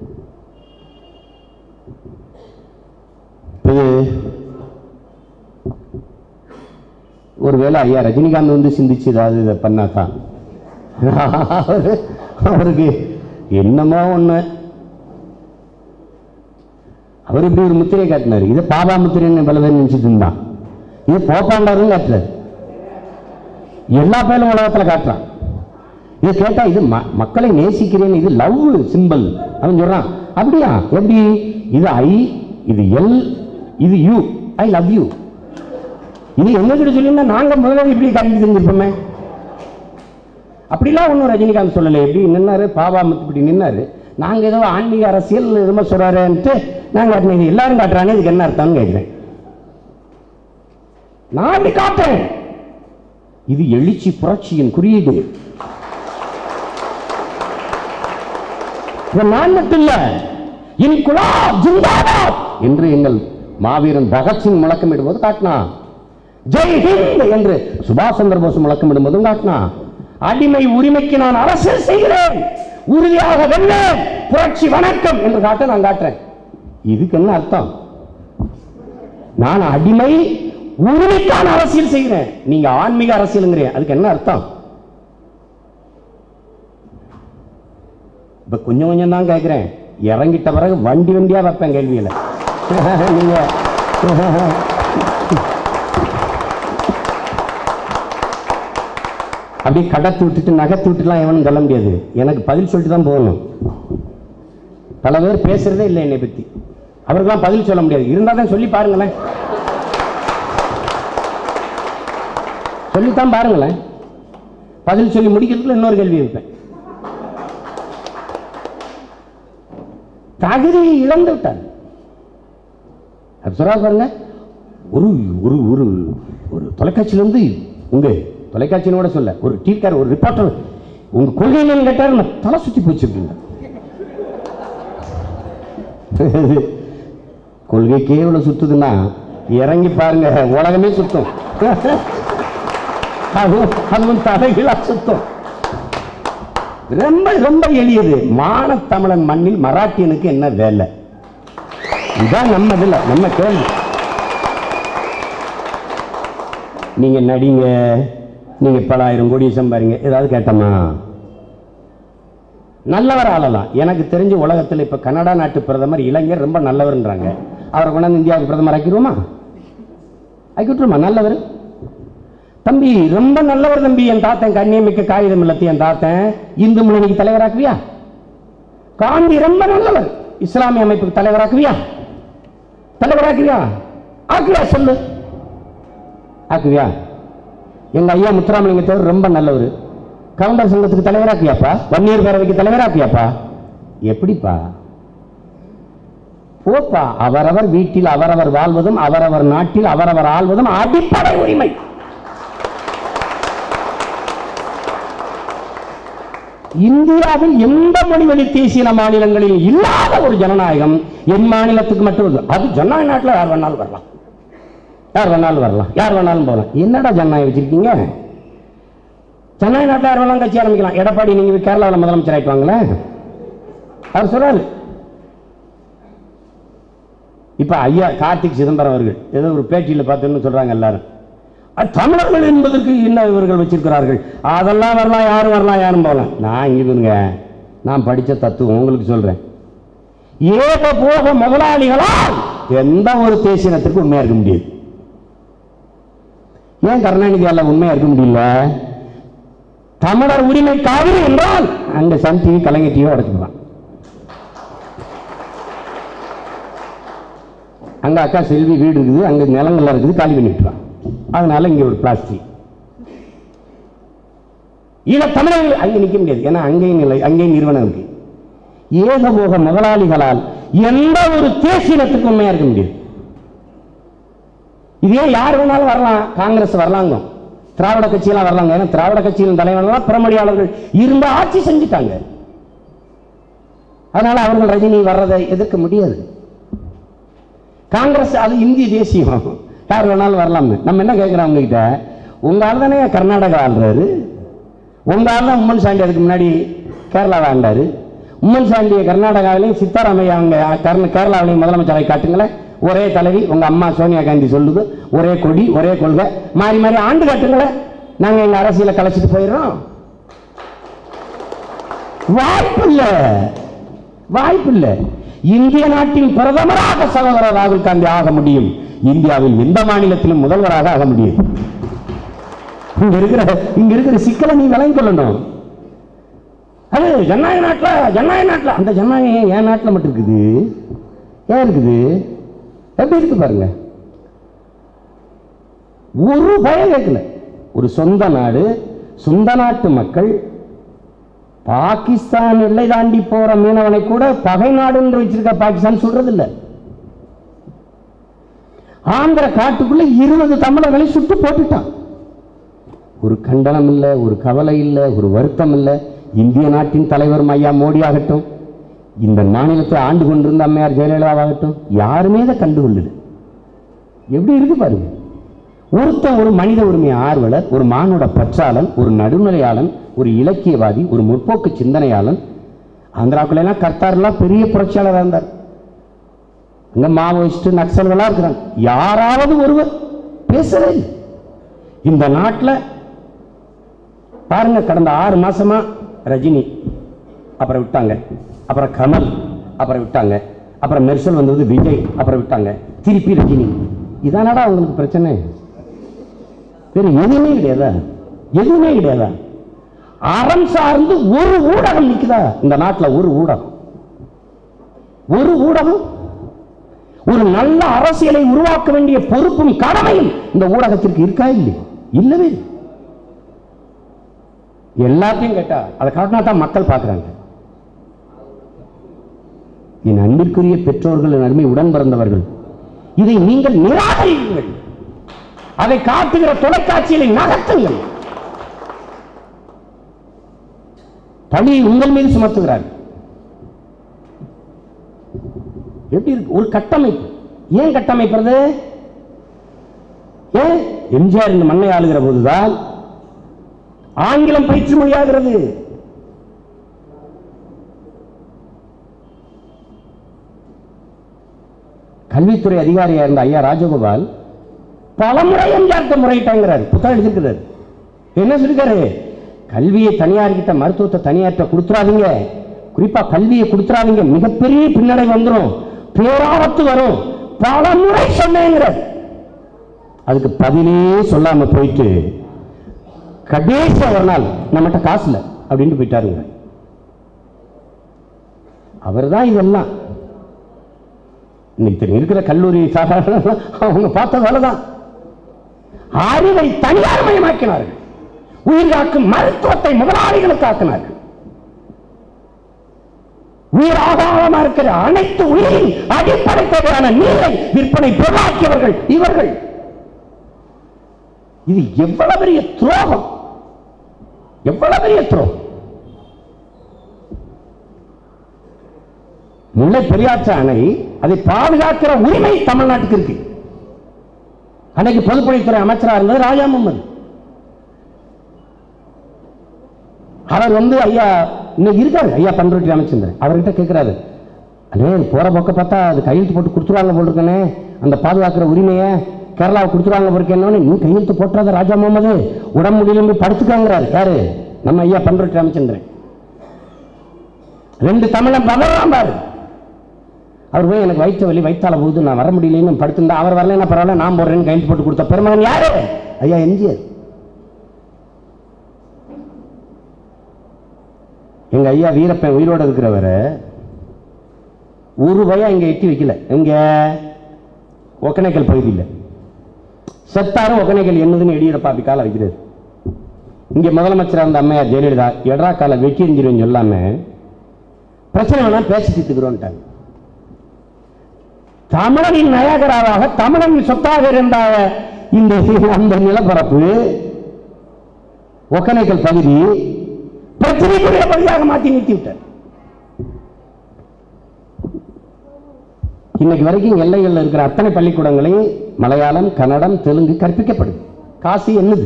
இது ஒருவேளை ஐயா ரஜினிகாந்த் வந்து சிந்திச்சு ஏதாவது இதை பண்ணாதான் அவரு அவருக்கு என்னமோ ஒண்ணு அவர் இப்படி ஒரு முத்திரை காட்டினாரு இது பாபா முத்திரைன்னு பல பேர் நினைச்சிட்டு இருந்தான் இது போப்பாண்டாருன்னு காட்டுறாரு எல்லா பேரும் உலகத்துல காட்டுறான் இது கேட்டா இது ம- மக்களை நேசிக்கிறேன் இது லவ் சிம்பிள் அவன் சொல்றான் அப்படியா எப்படி இது ஐ இது எல் இது யூ ஐ லவ் யூ இது எங்ககிட்ட சொல்லியிருந்தா நாங்க முதல்ல இப்படி காட்டி செஞ்சிருப்போமே அப்படிலாம் ஒன்றும் ரஜினிகாந்த் சொல்லலை எப்படி நின்னாரு பாபா முத்து இப்படி நின்னாரு நாங்க ஏதோ ஆன்மீக அரசியல் ரொம்ப சொல்றாருன்ட்டு நாங்க காட்டினோம். இது எல்லாரும் காட்டுறாங்க இதுக்கு என்ன அர்த்தம்னு கேட்கிறேன் நான் அப்படி காட்டுறேன் இது எழுச்சி புரட்சியின் குறியீடு இது நான் மட்டும் இல்ல இன்குலாப் ஜிந்தாபாத் என்று எங்கள் மாவீரன் பகத்சிங் முழக்கமிடும் போது காட்டினான் ஜெய் ஹிந்த் என்று சுபாஷ் சந்திர போஸ் முழக்கமிடும் போதும் காட்டினான் அடிமை உரிமைக்கு நான் அரசியல் செய்கிறேன் உறுதியாக வெல்லேன் புரட்சி வணக்கம் என்று காட்ட நான் காட்டுறேன் இதுக்கு என்ன அர்த்தம் நான் அடிமை உரிமைக்கான அரசியல் செய்கிறேன் நீங்க ஆன்மீக அரசியலுங்கிறீங்க அதுக்கு என்ன அர்த்தம் இப்ப கொஞ்சம் கொஞ்சம் தான் கேட்கிறேன் இறங்கிட்ட பிறகு வண்டி வண்டியா வைப்பேன் கேள்வியில நீங்க அப்படியே கடத்தி விட்டுட்டு நகர்த்தி விட்டுலாம் எவனும் சொல்ல முடியாது எனக்கு பதில் சொல்லிட்டு தான் போகணும் பல பேர் பேசுறதே இல்லை என்னை பத்தி அவருக்கெல்லாம் பதில் சொல்ல முடியாது இருந்தால் தான் சொல்லி பாருங்களேன் சொல்லித்தான் பாருங்களேன் பதில் சொல்லி முடிக்கிறதுக்குள்ள இன்னொரு கேள்வி வைப்பேன் தகுதியை இழந்து விட்டார் அது சொல்றா பாருங்க ஒரு ஒரு ஒரு ஒரு தொலைக்காட்சியிலேருந்து உங்க தொலைக்காட்சின்னு கூட சொல்ல ஒரு டீக்கார் ஒரு ரிப்போர்ட்டர் உங்க கொள்கை என்னன்னு கேட்டாரு நான் தலை சுத்தி போச்சிருக்கீங்க கொள்கைக்கே இவ்வளவு சுத்துதுன்னா இறங்கி பாருங்க உலகமே சுத்தும் அதுவும் அதுவும் தலைகீழா சுத்தும் ரொம்ப ரொம்ப எளியது மானத்தமிழன் மண்ணில் மராட்டியனுக்கு என்ன வேலை இதான் நம்ம இதுல நம்ம கேள்வி நீங்க நடிங்க நீங்க பலாயிரம் கோடி சம்பாரிங்க ஏதாவது கேட்டோமா நல்லவர் ஆளலாம் எனக்கு தெரிஞ்ச உலகத்தில் இப்ப கனடா நாட்டு பிரதமர் இளைஞர் ரொம்ப நல்லவர்ன்றாங்க அவரை கொண்டாந்து இந்தியாவுக்கு பிரதமர் ஆக்கிடுவோமா ஆக்கிவிட்டுருமா நல்லவர் தம்பி ரொம்ப நல்லவர் தம்பி என் தாத்தன் கண்ணியமிக்க காகிதம் இல்லத்தி என் தாத்தன் இந்து முன்னணிக்கு தலைவராக்குவியா காந்தி ரொம்ப நல்லவர் இஸ்லாமிய அமைப்புக்கு தலைவராக்குவியா தலைவராக்குவியா ஆக்குவியா சொல்லு ஆக்குவியா எங்க ஐயா முத்துராமலிங்க தேவர் ரொம்ப நல்லவர் கவுண்டர் சங்கத்துக்கு தலைவராக்கியாப்பா வன்னியர் பேரவைக்கு தலைவராக்கியாப்பா எப்படிப்பா போப்பா அவரவர் வீட்டில் அவரவர் வாழ்வதும் அவரவர் நாட்டில் அவரவர் ஆள்வதும் அடிப்படை உரிமை இந்தியாவில் எந்த மொழிவழி தேசிய மாநிலங்களில் இல்லாத ஒரு ஜனநாயகம் என் மாநிலத்துக்கு மட்டும் இருக்கு. அது ஜனநாயக நாட்டில் யார் வேணாலும் வரலாம் யார் வேணாலும் வரலாம் யார் வேணாலும் போகலாம் என்னடா ஜனநாயகம் வச்சிருக்கீங்க ஜனநாயக நாட்டில் யார் வேணாலும் கட்சி ஆரம்பிக்கலாம் எடப்பாடி நீங்க கேரளாவில் முதலமைச்சர் ஆயிட்டுவாங்களேன் அவர் சொல்றாரு இப்ப ஐயா கார்த்திக் சிதம்பரம் அவர்கள் ஏதோ ஒரு பேட்டியில் பார்த்தோன்னு சொல்றாங்க எல்லாரும் அது தமிழர்கள் என்பதற்கு என்ன இவர்கள் வச்சிருக்கிறார்கள் அதெல்லாம் வரலாம் யாரும் வரலாம் யாரும் போகலாம் நான் இங்க இருங்க நான் படிச்ச தத்துவம் உங்களுக்கு சொல்றேன் ஏக போக முதலாளிகளால் எந்த ஒரு தேசியனத்திற்கு உண்மையா இருக்க முடியாது ஏன் கருணாநிதியால உண்மையா இருக்க முடியல தமிழர் உரிமை காவிரி என்றால் அங்க சன் டிவி கலைஞர் டிவி உடச்சுக்கலாம் அங்க அக்கா செல்வி வீடு இருக்குது அங்க நிலங்கள்லாம் இருக்குது காலி பண்ணி விட்டுறான் அதனால இங்க ஒரு பிளாஸ்டிக் ஈழ தமிழர்கள் அங்க நிக்க முடியாது ஏன்னா அங்கேயும் நிலை அங்கேயும் நிறுவனம் இருக்கு ஏகபோக முதலாளிகளால் எந்த ஒரு தேசியனத்துக்கு உண்மையா இருக்க முடியாது இதே யார் வேணாலும் வரலாம் காங்கிரஸ் வரலாங்க திராவிட கட்சியெல்லாம் வரலாங்க ஏன்னா திராவிட கட்சியின் தலைவர்கள்லாம் புறமொழியாளர்கள் இருந்த ஆட்சி செஞ்சுட்டாங்க அதனால அவர்கள் ரஜினி வர்றதை எதிர்க்க முடியாது காங்கிரஸ் அது இந்திய தேசியம் யார் வேணாலும் வரலாம்னு நம்ம என்ன கேட்குறோம் உங்ககிட்ட உங்க ஆள் தானே கர்நாடகா ஆள்றாரு உங்க ஆள் தான் உம்மன் சாண்டி அதுக்கு முன்னாடி கேரளாவை ஆண்டாரு உம்மன் சாண்டியை கர்நாடகாவிலையும் சித்தாராமையா அவங்க கர்ண கேரளாவிலையும் முதலமைச்சரை காட்டுங்களேன் ஒரே தலைவி உங்க அம்மா சோனியா காந்தி சொல்லுது ஒரே கொடி ஒரே கொள்கை மாறி மாறி ஆண்டு காட்டுங்களேன் நாங்க எங்க அரசியலை கலைச்சிட்டு போயிடுறோம் வாய்ப்பு இல்ல வாய்ப்பு இல்ல இந்திய நாட்டின் பிரதமராக சகோதரர் ராகுல் காந்தி ஆக முடியும் இந்தியாவில் எந்த மாநிலத்திலும் முதல்வராக ஆக முடியும் இங்க இருக்கிற இங்க இருக்கிற சிக்கலை நீ விளங்கி கொள்ளணும் அது ஜனநாயக நாட்டுல ஜனநாயக நாட்டுல அந்த ஜனநாயகம் ஏன் என் நாட்டுல மட்டும் இருக்குது ஏன் இருக்குது எப்படி இருக்கு பாருங்க ஒரு பயம் கேட்கல ஒரு சொந்த நாடு சொந்த நாட்டு மக்கள் பாகிஸ்தான் எல்லை தாண்டி போற மீனவனை கூட பகை நாடுன்னு வச்சிருக்க பாகிஸ்தான் சொல்றது இல்ல ஆந்திர காட்டுக்குள்ள இருபது தமிழர்களை சுட்டு போட்டுட்டான் ஒரு கண்டனம் இல்ல ஒரு கவலை இல்ல ஒரு வருத்தம் இல்ல இந்திய நாட்டின் தலைவர் ஐயா மோடி ஆகட்டும் இந்த மாநிலத்தை ஆண்டு கொண்டிருந்த அம்மையார் ஜெயலலிதாவாகட்டும் யாருமே இதை கண்டுகொள்ளல எப்படி இருக்கு பாருங்க ஒருத்தன் ஒரு மனித உரிமை ஆர்வலர் ஒரு மானுட பற்றாளன் ஒரு நடுநிலையாளன் ஒரு இலக்கியவாதி ஒரு முற்போக்கு சிந்தனையாளன் ஆந்திராக்குள்ள எல்லாம் கர்த்தாரெல்லாம் பெரிய புரட்சியாளராக இருந்தார் அங்க மாவோயிஸ்ட் நக்சல்களா இருக்கிறாங்க யாராவது ஒருவர் பேசவே இல்லை. இந்த நாட்டில் பாருங்க கடந்த ஆறு மாசமா ரஜினி அப்புறம் விட்டாங்க அப்புறம் கமல் அப்புறம் விட்டாங்க அப்புறம் மெர்சல் வந்தது விஜய் அப்புறம் விட்டாங்க திருப்பி ரஜினி இதானடா உங்களுக்கு பிரச்சனை வேற எதுவுமே கிடையாதா எதுவுமே கிடையாதா அறம் சார்ந்து ஒரு ஊடகம் நிக்குதா இந்த நாட்டுல ஒரு ஊடகம் ஒரு ஊடகம் ஒரு நல்ல அரசியலை உருவாக்க வேண்டிய பொறுப்பும் கடமையும் இந்த ஊடகத்திற்கு இருக்கா இல்லை இல்லவே இல்லை. எல்லாத்தையும் கேட்டா அதை காட்டினா தான் மக்கள் பார்க்குறாங்க என் அன்பிற்குரிய பெற்றோர்கள் என் அருமை உடன் பிறந்தவர்கள் இதை நீங்கள் நிராகரியுங்கள் அதை காட்டுகிற தொலைக்காட்சிகளை நகர்த்துங்கள் பழியை உங்கள் மீது சுமத்துகிறார் எப்படி இருக்கு ஒரு கட்டமைப்பு ஏன் கட்டமைக்கிறது ஏன் எம்ஜிஆர் இந்த மண்ணை ஆளுகிற போதுதான் ஆங்கிலம் பயிற்சி மொழியாகிறது கல்வித்துறை அதிகாரியா இருந்த ஐயா ராஜகோபால் பலமுறை எம்ஜிஆர்ட்ட முறையிட்டாங்கிறார் புத்தகம் எழுதியிருக்கிறார் என்ன சொல்லிருக்காரு கல்வியை தனியார்கிட்ட மருத்துவத்தை தனியார்ட்ட கொடுத்துறாதீங்க குறிப்பா கல்வியை கொடுத்துறாதீங்க மிகப்பெரிய பின்னடை வந்துரும் பேராபத்து வரும் பல முறை சொன்னேங்கிறார் அதுக்கு பதிலே சொல்லாம போயிட்டு கடைசி ஒரு நாள் நம்மகிட்ட காசு இல்லை அப்படின்ட்டு போயிட்டாருங்க அவர் தான் இதெல்லாம் இன்னைக்கு தெரியும் இருக்கிற கல்லூரி சாதாரண அவங்க பார்த்த வேலை தான் அறிவை தனியார் மயமாக்கினார்கள் உயிர் காக்கும் மருத்துவத்தை முதலாளிகளுக்கு ஆக்கினார்கள் உயிர் ஆதாரமா இருக்கிற அனைத்து உயிரின் அடிப்படை தேவையான நீரை விற்பனை பொருளாக்கியவர்கள் இவர்கள் இது எவ்வளவு பெரிய துரோகம் எவ்வளவு பெரிய துரோகம் முல்லை பெரியாற்று அணை அதை பாதுகாக்கிற உரிமை தமிழ்நாட்டுக்கு இருக்கு அன்னைக்கு பொதுப்பணித்துறை அமைச்சரா இருந்தது ராஜா முகமது அவர் வந்து ஐயா இன்னைக்கு இருக்காரு ஐயா பண்ருட்டி அமைச்சிருந்தார் அவர்கிட்ட கேட்கிறாரு அண்ணே இது போற பக்கம் பார்த்தா அது கையெழுத்து போட்டு கொடுத்துருவாங்க போல் இருக்கனே அந்த பாதுகாக்கிற உரிமையை கேரளாவை கொடுத்துருவாங்க போல் இருக்கேன்னு நீ கையெழுத்து போட்டுறாத ராஜா முகமது உடம்பு முடியல படுத்துக்காங்கிறாரு யாரு நம்ம ஐயா பண்ருட்டி அமைச்சிருந்தேன் ரெண்டு தமிழன் பதறான் பாரு அவர் போய் எனக்கு வயிற்று வலி வயிற்றால போகுது நான் வர முடியலன்னு படுத்திருந்தா அவர் வரலன்னா பரவாயில்ல நான் போடுறேன்னு கையெழுத்து போட்டு கொடுத்த பெருமகன் யாரு ஐயா எம்ஜிஆர் எங்க ஐயா வீரப்பன் உயிரோட இருக்கிறவரை ஒரு வயா இங்க எட்டி வைக்கல எங்க ஒக்கனைக்கல் பகுதியில் செத்தாரும் ஒக்கனைக்கல் என்னதுன்னு எடியூரப்பா அப்படி காலை வைக்கிறது இங்க முதலமைச்சராக இருந்த அம்மையார் ஜெயலலிதா எடரா காலை வெட்டி எஞ்சிருவேன்னு சொல்லாம பிரச்சனை வேணா பேசி தீர்த்துக்கிறோன்ட்டாங்க தமிழனின் நயகராவாக தமிழனின் சொத்தாக இருந்த இந்த அந்த நிலப்பரப்பு ஒக்கனைக்கல் பகுதி பிரச்சனைக்குரிய பகுதியாக மாற்றி நிறுத்தி விட்டார் இன்னைக்கு வரைக்கும் எல்லைகளில் இருக்கிற அத்தனை பள்ளிக்கூடங்களையும் மலையாளம் கன்னடம் தெலுங்கு கற்பிக்கப்படுது காசி என்னது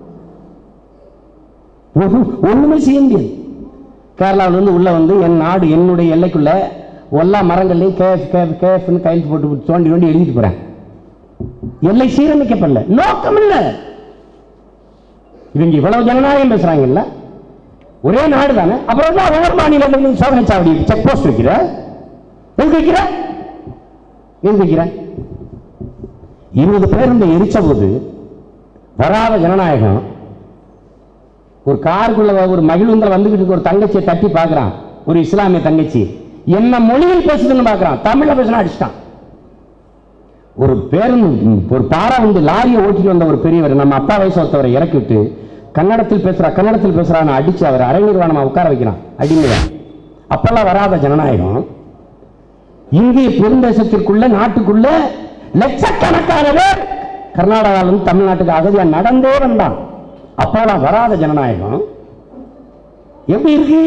ஒரு- ஒண்ணுமே செய்ய முடியாது கேரளாவுல இருந்து உள்ள வந்து என் நாடு என்னுடைய எல்லைக்குள்ள எல்லா மரங்கள்லையும் கேஃப் கேஃப் கேஃப்னு கையெழுத்து போட்டு தோண்டி தோண்டி எழுதிட்டு போறேன் எல்லை சீரமைக்கப்படல நோக்கம் இல்ல இவங்க இவ்வளவு ஜனநாயகம் பேசுறாங்கல்ல ஒரே நாடு தானே அப்புறம் தான் ஒவ்வொரு மாநிலத்தில் நீ சோதனை சாவடி செக் போஸ்ட் வைக்கிற எதுக்கு வைக்கிற எதுக்கு வைக்கிற இருபது பேர் இந்த எரிச்ச போது வராத ஜனநாயகம் ஒரு காருக்குள்ள ஒரு மகிழுந்தில் வந்துகிட்டு இருக்க ஒரு தங்கச்சியை தட்டி பார்க்கறான் ஒரு இஸ்லாமிய தங்கச்சி என்ன மொழியில் பேசுதுன்னு பார்க்கறான் தமிழ்ல பேசினா அடிச்சிட்டான் ஒரு பேருந்து ஒரு பாரா வந்து லாரியை ஓட்டிட்டு வந்த ஒரு பெரியவர் நம்ம அப்பா வயசு ஒருத்தவரை இறக்கி விட்டு கன்னடத்தில் பேசுறா கன்னடத்தில் பேசுறான்னு அடிச்சு அவர் அரை நிர்வாணமா உட்கார வைக்கிறான் அடிமையா அப்பெல்லாம் வராத ஜனநாயகம் இந்திய பெருந்தேசத்திற்குள்ள நாட்டுக்குள்ள லட்சக்கணக்கான பேர் கர்நாடகாவிலிருந்து தமிழ்நாட்டுக்கு அகதியா நடந்தே வந்தான் அப்பெல்லாம் வராத ஜனநாயகம் எப்படி இருக்கு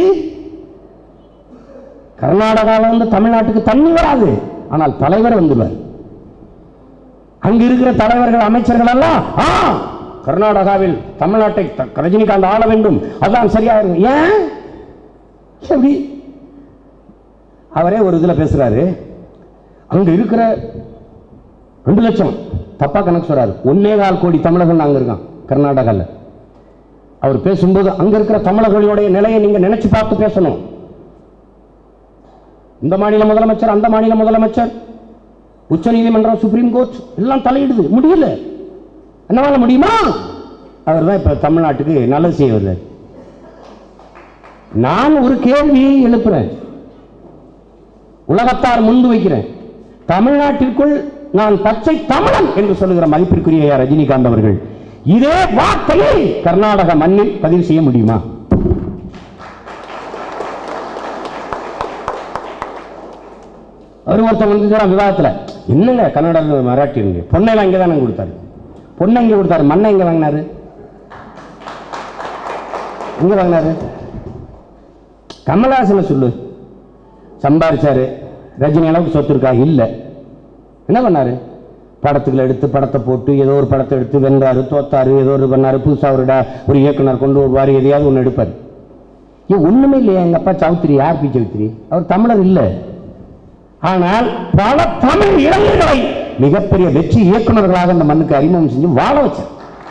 கர்நாடகாவில் இருந்து தமிழ்நாட்டுக்கு தண்ணி வராது ஆனால் தலைவர் வந்துடுவார் அங்க இருக்கிற தலைவர்கள் அமைச்சர்கள் எல்லாம் ஆ கர்நாடகாவில் தமிழ்நாட்டை த- ரஜினிகாந்த் ஆள வேண்டும் அதான் சரியா இருக்கும் ஏன் எப்படி அவரே ஒரு இதுல பேசுறாரு அங்க இருக்கிற ரெண்டு லட்சம் தப்பா கணக்கு சொல்றாரு ஒன்னே கால் கோடி தமிழர்கள் அங்க இருக்கான் கர்நாடகாவில் அவர் பேசும்போது அங்க இருக்கிற தமிழர்களுடைய நிலையை நீங்க நினைச்சு பார்த்து பேசணும் இந்த மாநில முதலமைச்சர் அந்த மாநில முதலமைச்சர் உச்ச நீதிமன்றம் சுப்ரீம் கோர்ட் எல்லாம் தலையிடுது முடியல என்னவால முடியுமா அவர் தான் இப்ப தமிழ்நாட்டுக்கு நல்லது செய்ய வருது நான் ஒரு கேள்வியை எழுப்புறேன் உலகத்தார் முன்பு வைக்கிறேன் தமிழ்நாட்டிற்குள் நான் பச்சை தமிழன் என்று சொல்லுகிற மதிப்பிற்குரிய ஐயா ரஜினிகாந்த் அவர்கள் இதே வார்த்தையை கர்நாடக மண்ணில் பதிவு செய்ய முடியுமா அவர் ஒருத்தன் வந்து விவாதத்துல என்னங்க கன்னடம் மராட்டி பொண்ணையெல்லாம் இங்கே தானே கொடுத்தாரு பொண்ணை இங்கே கொடுத்தாரு மண்ணை எங்க வாங்கினாரு எங்க வாங்கினாரு கமலஹாசனை சொல்லு சம்பாரிச்சாரு ரஜினி அளவுக்கு சொத்து இருக்கா இல்ல என்ன பண்ணாரு படத்துக்குள்ள எடுத்து படத்தை போட்டு ஏதோ ஒரு படத்தை எடுத்து வென்றாரு தோத்தாரு ஏதோ ஒரு பண்ணாரு புதுசா ஒரு ட- ஒரு இயக்குனர் கொண்டு வருவார் எதையாவது ஒன்று எடுப்பார் ஏன் ஒண்ணுமே இல்லையா எங்க அப்பா சௌத்ரி யார் பி சௌத்ரி அவர் தமிழர் இல்லை ஆனால் பல தமிழ் இளைஞர்களை மிகப்பெரிய வெற்றி இயக்குனர்களாக இந்த மண்ணுக்கு அறிமுகம் செஞ்சு வாழ வச்சார்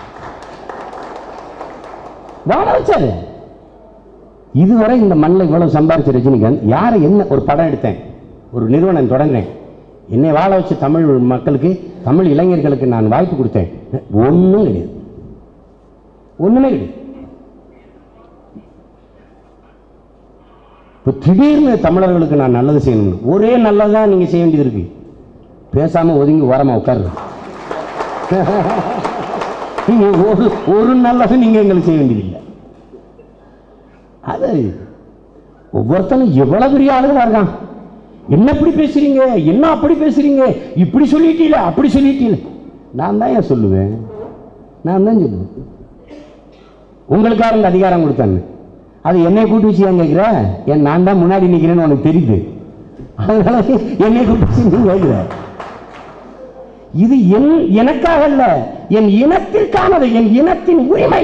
வாழ வச்சாரு இதுவரை இந்த மண்ணில் இவ்வளவு சம்பாரிச்ச ரஜினிகாந்த் யாரை என்ன ஒரு படம் எடுத்தேன் ஒரு நிறுவனம் தொடங்கினேன் என்னை வாழ வச்ச தமிழ் மக்களுக்கு தமிழ் இளைஞர்களுக்கு நான் வாய்ப்பு கொடுத்தேன் ஒண்ணும் கிடையாது ஒண்ணுமே கிடையாது இப்போ திடீர்னு தமிழர்களுக்கு நான் நல்லது செய்யணும் ஒரே நல்லதான் நீங்க செய்ய வேண்டியது இருக்கு பேசாம ஒதுங்கி ஓரமா உட்காருங்க நீங்க ஒரு ஒரு நல்லது நீங்க எங்களுக்கு செய்ய வேண்டியதில்லை அது ஒவ்வொருத்தனும் எவ்வளவு பெரிய ஆளுகளா இருக்கான் என்ன இப்படி பேசுறீங்க என்ன அப்படி பேசுறீங்க இப்படி சொல்லிட்டீல அப்படி சொல்லிட்டீல நான் தான் ஏன் சொல்லுவேன் நான் தான் சொல்லுவேன் உங்களுக்காக இந்த அதிகாரம் கொடுத்தாங்க அது என்னை கூட்டு வச்சு ஏன் கேட்குற என் நான் தான் முன்னாடி நிற்கிறேன்னு உனக்கு தெரியுது அதனால என்னை கூட்டு வச்சு நீ கேட்குற இது என் எனக்காக அல்ல என் இனத்திற்கானது என் இனத்தின் உரிமை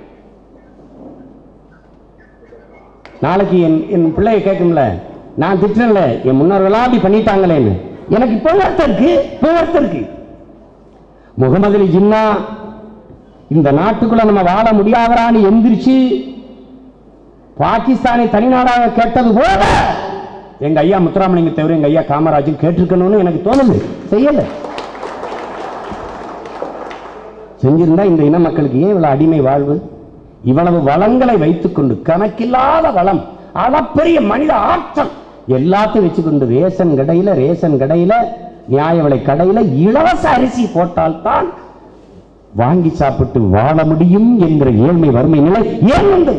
நாளைக்கு என் என் பிள்ளைய கேட்கும்ல நான் திட்டல என் முன்னோர்களா அப்படி பண்ணிட்டாங்களேன்னு எனக்கு இப்போ வருத்தம் இருக்கு இப்போ வருத்தம் இருக்கு முகமது அலி ஜின்னா இந்த நாட்டுக்குள்ள நம்ம வாழ முடியாதரான்னு எந்திரிச்சு பாகிஸ்தானை தனிநாடாக கேட்டது போல எங்க ஐயா முத்துராமலிங்க தவிர எங்க ஐயா காமராஜர் கேட்டிருக்கணும்னு எனக்கு தோணுது செய்யல செஞ்சிருந்தா இந்த இன மக்களுக்கு ஏன் இவ்வளவு அடிமை வாழ்வு இவ்வளவு வளங்களை வைத்துக்கொண்டு கணக்கில்லாத வளம் அளப்பெரிய மனித ஆற்றல் எல்லாத்தையும் வச்சுக்கொண்டு ரேஷன் கடையில ரேஷன் கடையில நியாய விலை கடையில இலவச அரிசி போட்டால்தான் வாங்கி சாப்பிட்டு வாழ முடியும் என்ற ஏழ்மை வறுமை நிலை ஏன் வந்தது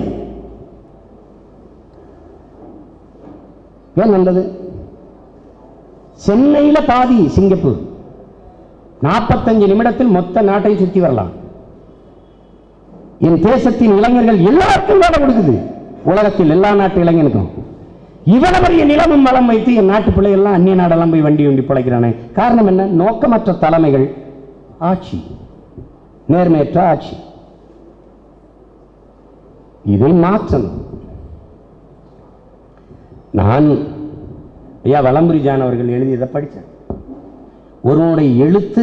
ஏன் வந்தது சென்னையில பாதி சிங்கப்பூர் நாற்பத்தஞ்சு நிமிடத்தில் மொத்த நாட்டை சுத்தி வரலாம் என் தேசத்தின் இளைஞர்கள் எல்லாருக்கும் வேலை கொடுக்குது உலகத்தில் எல்லா நாட்டு இளைஞனுக்கும் இவ்வளவு பெரிய நிலமும் வளம் வைத்து என் நாட்டு பிள்ளைகள்லாம் அந்நிய நாடெல்லாம் போய் வண்டி வண்டி பிழைக்கிறானே காரணம் என்ன நோக்கமற்ற தலைமைகள் ஆட்சி நேர்மையற்ற ஆட்சி இதை மாற்றணும் நான் ஐயா வலம்புரி ஜான் அவர்கள் எழுதியதை படித்தேன் ஒருவனுடைய எழுத்து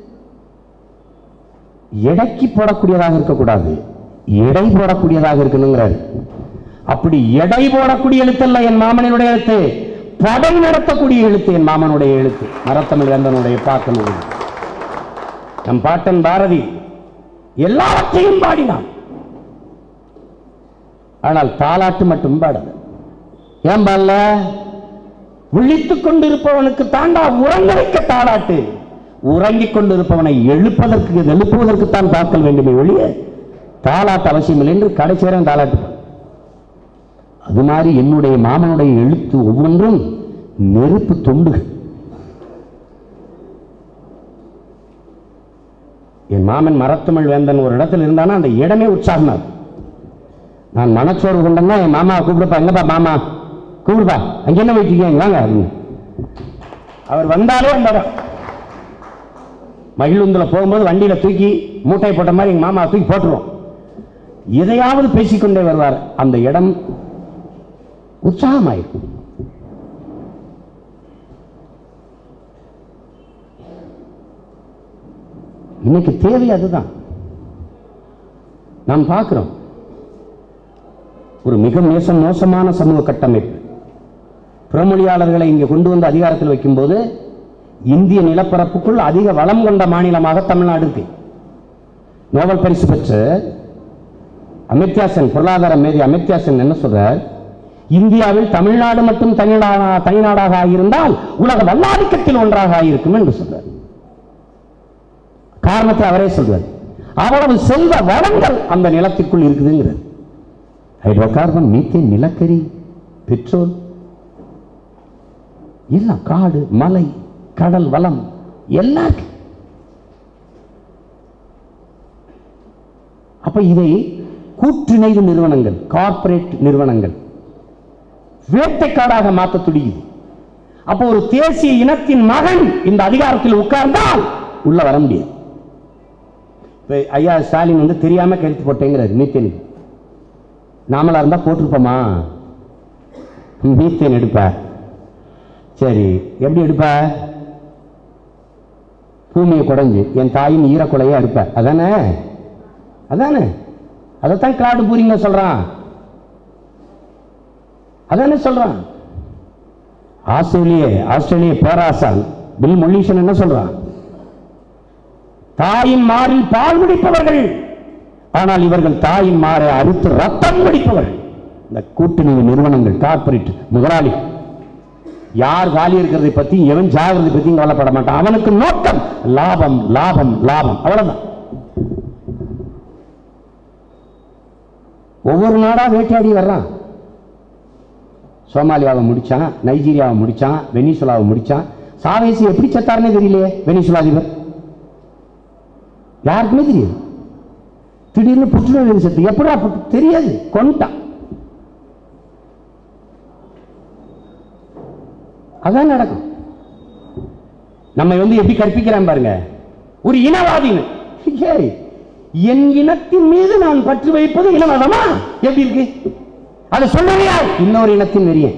எடைக்கு போடக்கூடியதாக இருக்கக்கூடாது எடை போடக்கூடியதாக இருக்கணுங்கிறாரு அப்படி எடை போடக்கூடிய எழுத்தல்ல என் மாமனுடைய எழுத்து படை நடத்தக்கூடிய எழுத்து என் மாமனுடைய எழுத்து மரத்தமிழ் வேந்தனுடைய பாக்கணும் நம் பாட்டன் பாரதி எல்லாவற்றையும் பாடினான் ஆனால் தாலாட்டு மட்டும் பாடல ஏன் பாடல விழித்துக் கொண்டிருப்பவனுக்கு தாண்டா உறங்க வைக்க தாளாட்டு உறங்கிக் கொண்டிருப்பவனை எழுப்பதற்கு எழுப்புவதற்கு தான் தாக்கல் வேண்டுமே ஒழிய தாளாட்டு அவசியம் இல்லை என்று கடைசி வரை தாளாட்டு பாடு. அது மாதிரி என்னுடைய மாமனுடைய எழுத்து ஒவ்வொன்றும் நெருப்பு தொண்டுகள் என் மாமன் மரத்தமிழ் வேந்தன் ஒரு இடத்துல இருந்தானா அந்த இடமே உற்சாகமா இருக்கும். நான் மனச்சோர்வு கொண்டேன்னா என் மாமா கூப்பிடுப்பா எங்கப்பா மாமா கூப்பிடுப்பா அங்க என்ன போயிட்டு இருக்கீங்க வாங்க அப்படின்னு. அவர் வந்தாலே அந்த இடம் மகிழுந்துல போகும்போது வண்டியில தூக்கி மூட்டை போட்ட மாதிரி எங்க மாமா தூக்கி போட்டுருவோம் எதையாவது பேசிக்கொண்டே வருவார் அந்த இடம் உற்சாகமாயிருக்கும் இன்னைக்கு தேவை அதுதான் நாம் பார்க்கிறோம் ஒரு மிக மோசம் மோசமான சமூக கட்டமைப்பு புறமொழியாளர்களை இங்கே கொண்டு வந்து அதிகாரத்தில் வைக்கும்போது இந்திய நிலப்பரப்புக்குள் அதிக வளம் கொண்ட மாநிலமாக தமிழ்நாடு இருக்கு நோபல் பரிசு பெற்ற அமித்யா சென் பொருளாதார மேதி அமித்யா சென் என்ன சொல்றார் இந்தியாவில் தமிழ்நாடு மட்டும் தனிநாடா தனிநாடாக ஆகியிருந்தால் உலக வல்லாதிக்கத்தில் ஒன்றாக ஆகியிருக்கும் என்று சொல்றார் காரணத்தை அவரே சொல்றார் அவ்வளவு செல்வ வளங்கள் அந்த நிலத்திற்குள் இருக்குதுங்கிறார் ஹைட்ரோ கார்பன் மீத்தேன் நிலக்கரி பெட்ரோல் எல்லாம் காடு மலை கடல் வளம் எல்லாம் இருக்கு அப்ப இதை கூற்றிணைவு நிறுவனங்கள் கார்ப்பரேட் நிறுவனங்கள் வேட்டைக்காடாக மாற்ற துடியுது அப்போ ஒரு தேசிய இனத்தின் மகன் இந்த அதிகாரத்தில் உட்கார்ந்தால் உள்ள வர முடியாது இப்ப ஐயா ஸ்டாலின் வந்து தெரியாம கருத்து போட்டேங்கிறார் மீத்தேன் நாமளா இருந்தா போட்டிருப்போமா மீத்தேன் எடுப்ப சரி எப்படி எடுப்ப பூமியை குடைஞ்சு என் தாயின் ஈரக்குலையா இருப்ப அதானே அதானே அதைத்தான் கிளாடு பூரிங்க சொல்றான் அதானே சொல்றான் ஆஸ்திரேலிய ஆஸ்திரேலிய பேராசான் பில் மொல்லீசன் என்ன சொல்றான் தாயின் மாறில் பால் குடிப்பவர்கள் ஆனால் இவர்கள் தாயின் மாறை அறுத்து ரத்தம் குடிப்பவர்கள் இந்த கூட்டணி நிறுவனங்கள் கார்ப்பரேட் முதலாளி யார் காலி இருக்கிறதை பத்தி எவன் ஜாகிறதை பத்தி கவலைப்பட மாட்டான் அவனுக்கு நோக்கம் லாபம் லாபம் லாபம் அவ்வளவுதான் ஒவ்வொரு நாடா வேட்டையாடி வர்றான் சோமாலியாவை முடிச்சான் நைஜீரியாவை முடிச்சான் வெனிசுலாவை முடிச்சான் சாவேசி எப்படி செத்தாருன்னே தெரியலையே வெனிசுலா அதிபர் யாருக்குமே தெரியாது திடீர்னு புற்றுநோய் செத்து எப்படா புற்று- தெரியாது கொண்டுட்டான் அதான் நடக்கும் நம்ம வந்து எப்படி கற்பிக்கிறான் பாருங்க ஒரு இனவாதின்னு ஏய், என் இனத்தின் மீது நான் பற்று வைப்பது இனவாதமா எப்படி இருக்கு அதை சொல்லவே யார்? இன்னொரு இனத்தின் வெறியன்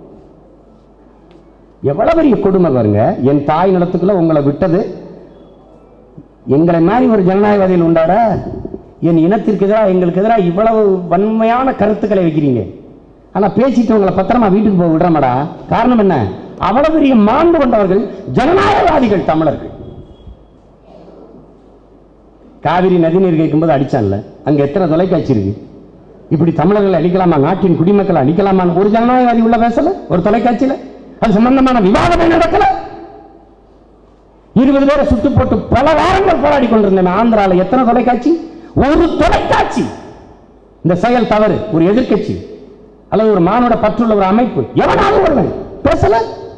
எவ்வளவு பெரிய கொடுமை பாருங்க என் தாய் நிலத்துக்குள்ள உங்களை விட்டது எங்களை மாதிரி ஒரு ஜனநாயகவாதிகள் உண்டாட என் இனத்திற்கு எதிராக எங்களுக்கு எதிராக இவ்வளவு வன்மையான கருத்துக்களை வைக்கிறீங்க ஆனா பேசிட்டு உங்களை பத்திரமா வீட்டுக்கு போக விடுறமாடா காரணம் என்ன அவ்வளவு பெரிய மாண்பு கொண்டவர்கள் ஜனநாயகவாதிகள் தமிழர்கள் காவிரி நதிநீர் கேட்கும்போது அடிச்சான்ல அங்க எத்தனை தொலைக்காட்சி இருக்கு இப்படி தமிழர்களை அழிக்கலாமா நாட்டின் குடிமக்களை அழிக்கலாமான்னு ஒரு ஜனநாயகவாதி உள்ள பேசல ஒரு தொலைக்காட்சியில அது சம்பந்தமான விவாதமே நடக்கல இருபது பேரை சுட்டு போட்டு பல வாரங்கள் போராடி கொண்டிருந்தேன் ஆந்திரால எத்தனை தொலைக்காட்சி ஒரு தொலைக்காட்சி இந்த செயல் தவறு ஒரு எதிர்க்கட்சி அல்லது ஒரு மானுட பற்றுள்ள ஒரு அமைப்பு எவனாவது ஒருவன் பேசல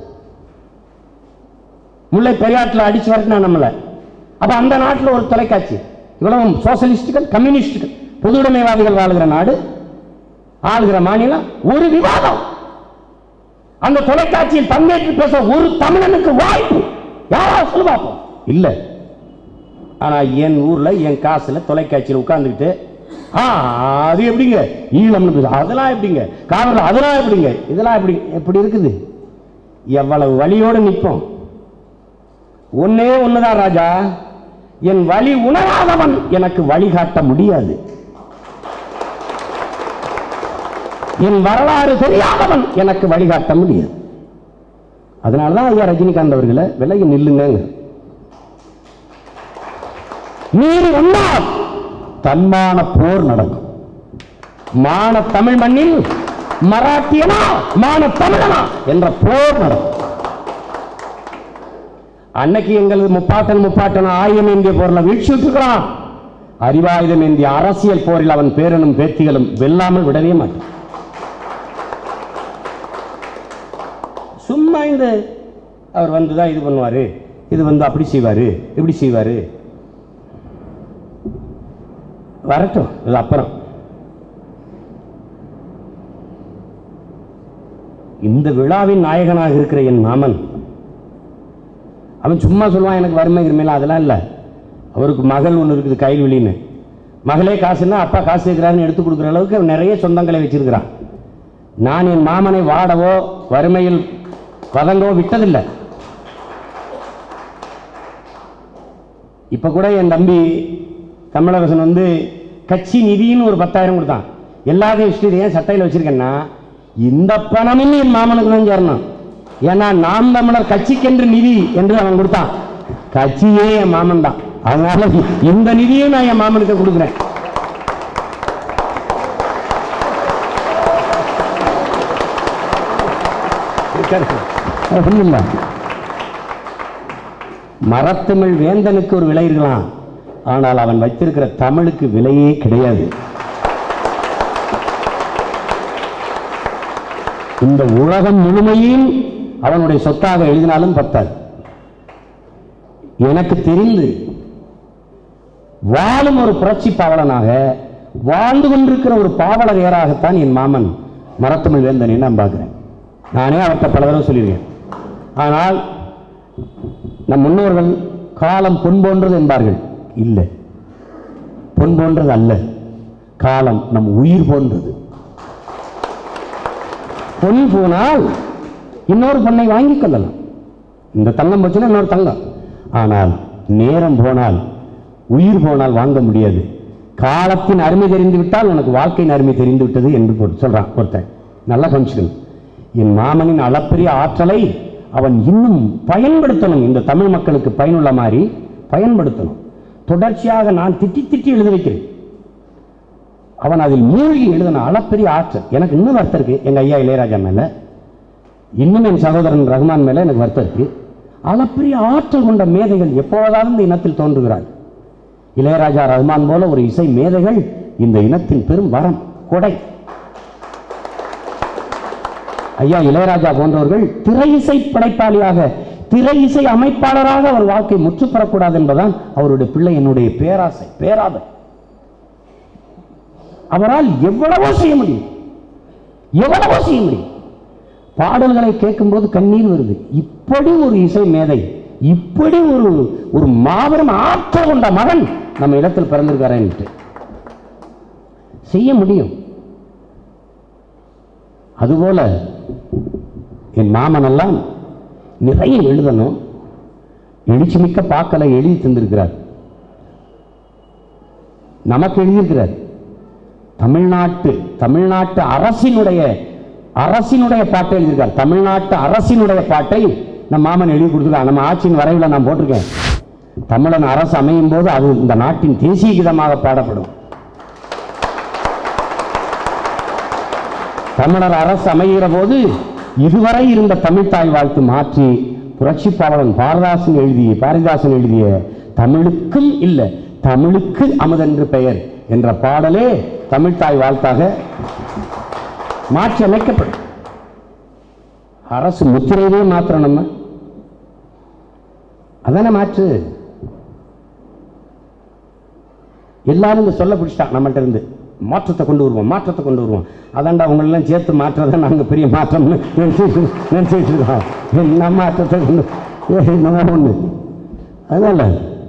முல்லை பெரியாற்றில் அடிச்சு வரட்டினா நம்மள அப்ப அந்த நாட்டில் ஒரு தொலைக்காட்சி இவ்வளவு சோசலிஸ்டுகள் கம்யூனிஸ்டுகள் பொதுவுடைமைவாதிகள் வாழ்கிற நாடு ஆளுகிற மாநிலம் ஒரு விவாதம் அந்த தொலைக்காட்சியில் பங்கேற்று பேச ஒரு தமிழனுக்கு வாய்ப்பு யாராவது சொல்லு பார்ப்போம் இல்ல ஆனா என் ஊர்ல என் காசுல தொலைக்காட்சியில் உட்கார்ந்துக்கிட்டு ஆ அது எப்படிங்க ஈழம்னு பேச அதெல்லாம் எப்படிங்க காவிரி அதெல்லாம் எப்படிங்க இதெல்லாம் எப்படி எப்படி இருக்குது எவ்வளவு வழியோடு நிற்போம் ஒன்னே ஒண்ணுதான் ராஜா என் வழி உணராதவன் எனக்கு வழிகாட்ட முடியாது என் வரலாறு தெரியாதவன் எனக்கு வழிகாட்ட முடியாது அதனாலதான் ஐயா ரஜினிகாந்த் அவர்களை விலகி நில்லுங்க நீர் வந்தால் தன்மான போர் நடக்கும் மான தமிழ் மண்ணில் மராட்டியனா மான தமிழனா என்ற போர் நடக்கும் அன்னைக்கு எங்களது முப்பாட்டன் முப்பாட்டன் ஆயுதம் ஏந்திய போர்ல வீழ்ச்சி விட்டுக்கிறான் அறிவாயுதம் ஏந்திய அரசியல் போரில் அவன் பேரனும் பேத்திகளும் வெல்லாமல் விடவே மாட்டான் சும்மா இந்த அவர் வந்து தான் இது பண்ணுவாரு இது வந்து அப்படி செய்வாரு இப்படி செய்வாரு வரட்டும் இது அப்புறம் இந்த விழாவின் நாயகனாக இருக்கிற என் மாமன் அவன் சும்மா சொல்லுவான் எனக்கு வறுமை இருமையில அதெல்லாம் இல்லை அவருக்கு மகள் ஒன்று இருக்குது கைல்வெளின்னு மகளே காசுன்னா அப்பா காசு கேட்கிறாருன்னு எடுத்து கொடுக்குற அளவுக்கு அவன் நிறைய சொந்தங்களை வச்சிருக்கிறான் நான் என் மாமனை வாடவோ வறுமையில் வதங்கவோ விட்டதில்லை இப்ப கூட என் தம்பி தமிழரசன் வந்து கட்சி நிதின்னு ஒரு பத்தாயிரம் கொடுத்தான் எல்லாத்தையும் வச்சுட்டு இதை ஏன் சட்டையில் வச்சிருக்கேன்னா இந்த பணமும் என் மாமனுக்கு தான் சேரணும் ஏன்னா நாம் தமிழர் கட்சிக்கென்று நிதி என்று அவன் கொடுத்தான் கட்சியே என் மாமன் தான் அதனால இந்த நிதியும் நான் என் மாமனுக்கு கொடுக்குறேன் ஒன்றும் இல்லை மரத்தமிழ் வேந்தனுக்கு ஒரு விலை இருக்கலாம் ஆனால் அவன் வைத்திருக்கிற தமிழுக்கு விலையே கிடையாது இந்த உலகம் முழுமையும் அவனுடைய சொத்தாக எழுதினாலும் பத்தாது எனக்கு தெரிந்து வாழும் ஒரு புரட்சி பாவலனாக வாழ்ந்து கொண்டிருக்கிற ஒரு பாவலர் ஏராகத்தான் என் மாமன் மரத்தமிழ் வேந்தனை நான் பார்க்கிறேன் நானே அவர்கிட்ட பல தடவை சொல்லியிருக்கேன் ஆனால் நம் முன்னோர்கள் காலம் பொன் போன்றது என்பார்கள் இல்லை பொன் போன்றது அல்ல காலம் நம் உயிர் போன்றது பொன் போனால் இன்னொரு பொண்ணை வாங்கிக் கொள்ளலாம் இந்த தங்கம் போச்சுன்னா இன்னொரு தங்கம் ஆனால் நேரம் போனால் உயிர் போனால் வாங்க முடியாது காலத்தின் அருமை தெரிந்து விட்டால் உனக்கு வாழ்க்கையின் அருமை தெரிந்து விட்டது என்று பொருள் சொல்றான் ஒருத்தன் நல்லா கவனிச்சுக்கணும் என் மாமனின் அளப்பரிய ஆற்றலை அவன் இன்னும் பயன்படுத்தணும் இந்த தமிழ் மக்களுக்கு பயனுள்ள மாதிரி பயன்படுத்தணும் தொடர்ச்சியாக நான் திட்டி திட்டி எழுத வைக்கிறேன் அவன் அதில் மூழ்கி எழுதின அளப்பரிய ஆற்றல் எனக்கு இன்னும் வருத்தம் இருக்கு எங்க ஐயா இளையராஜா மேல இன்னும் என் சகோதரன் ரஹ்மான் மேல எனக்கு வருத்தம் இருக்கு அளப்பரிய ஆற்றல் கொண்ட மேதைகள் எப்போதாவது இந்த இனத்தில் தோன்றுகிறாள் இளையராஜா ரஹ்மான் போல ஒரு இசை மேதைகள் இந்த இனத்தின் பெரும் வரம் கொடை ஐயா இளையராஜா போன்றவர்கள் திரை இசை படைப்பாளியாக திரை இசை அமைப்பாளராக அவர் வாழ்க்கை முற்றுப்பெறக்கூடாது என்பதுதான் அவருடைய பிள்ளை என்னுடைய பேராசை பேராதை அவரால் எவ்வளவோ செய்ய முடியும் எவ்வளவோ செய்ய முடியும் பாடல்களை கேட்கும்போது கண்ணீர் வருது இப்படி ஒரு இசை மேதை இப்படி ஒரு ஒரு மாபெரும் ஆற்றல் கொண்ட மகன் நம்ம இடத்தில் பிறந்திருக்காரன்ட்டு செய்ய முடியும் அதுபோல என் மாமன் எல்லாம் நிறைய எழுதணும் எழுச்சி மிக்க பாக்களை எழுதி தந்திருக்கிறார் நமக்கு எழுதியிருக்கிறார் தமிழ்நாட்டு தமிழ்நாட்டு அரசினுடைய அரசினுடைய பாட்டை எழுதியிருக்கார் தமிழ்நாட்டு அரசினுடைய பாட்டை நம் மாமன் எழுதி கொடுத்துருக்காங்க நம்ம ஆட்சியின் வரைவில் நான் போட்டிருக்கேன் தமிழன் அரசு அமையும் போது அது இந்த நாட்டின் தேசிய கீதமாக பாடப்படும் தமிழர் அரசு அமைகிற போது இதுவரை இருந்த தமிழ்த்தாய் வாழ்த்து மாற்றி புரட்சி பாவலன் பாரதாசன் எழுதிய பாரதிதாசன் எழுதிய தமிழுக்கும் இல்லை தமிழுக்கு அமுதென்று பெயர் என்ற பாடலே தமிழ்த்தாய் வாழ்த்தாக மாற்றி அமைக்கப்படும் அரசு முத்திரையவே மாத்திரம் நம்ம அதானே மாற்று எல்லாரும் இந்த சொல்ல பிடிச்சிட்டான் நம்மள்ட்ட இருந்து மாற்றத்தை கொண்டு வருவோம் மாற்றத்தை கொண்டு வருவோம் அதாண்டா உங்களெல்லாம் சேர்த்து மாற்றதை நாங்கள் பெரிய மாற்றம்னு நினைச்சிட்டு நினைச்சிட்டு இருக்கோம் என்ன மாற்றத்தை கொண்டு என்னமோ ஒன்று அதனால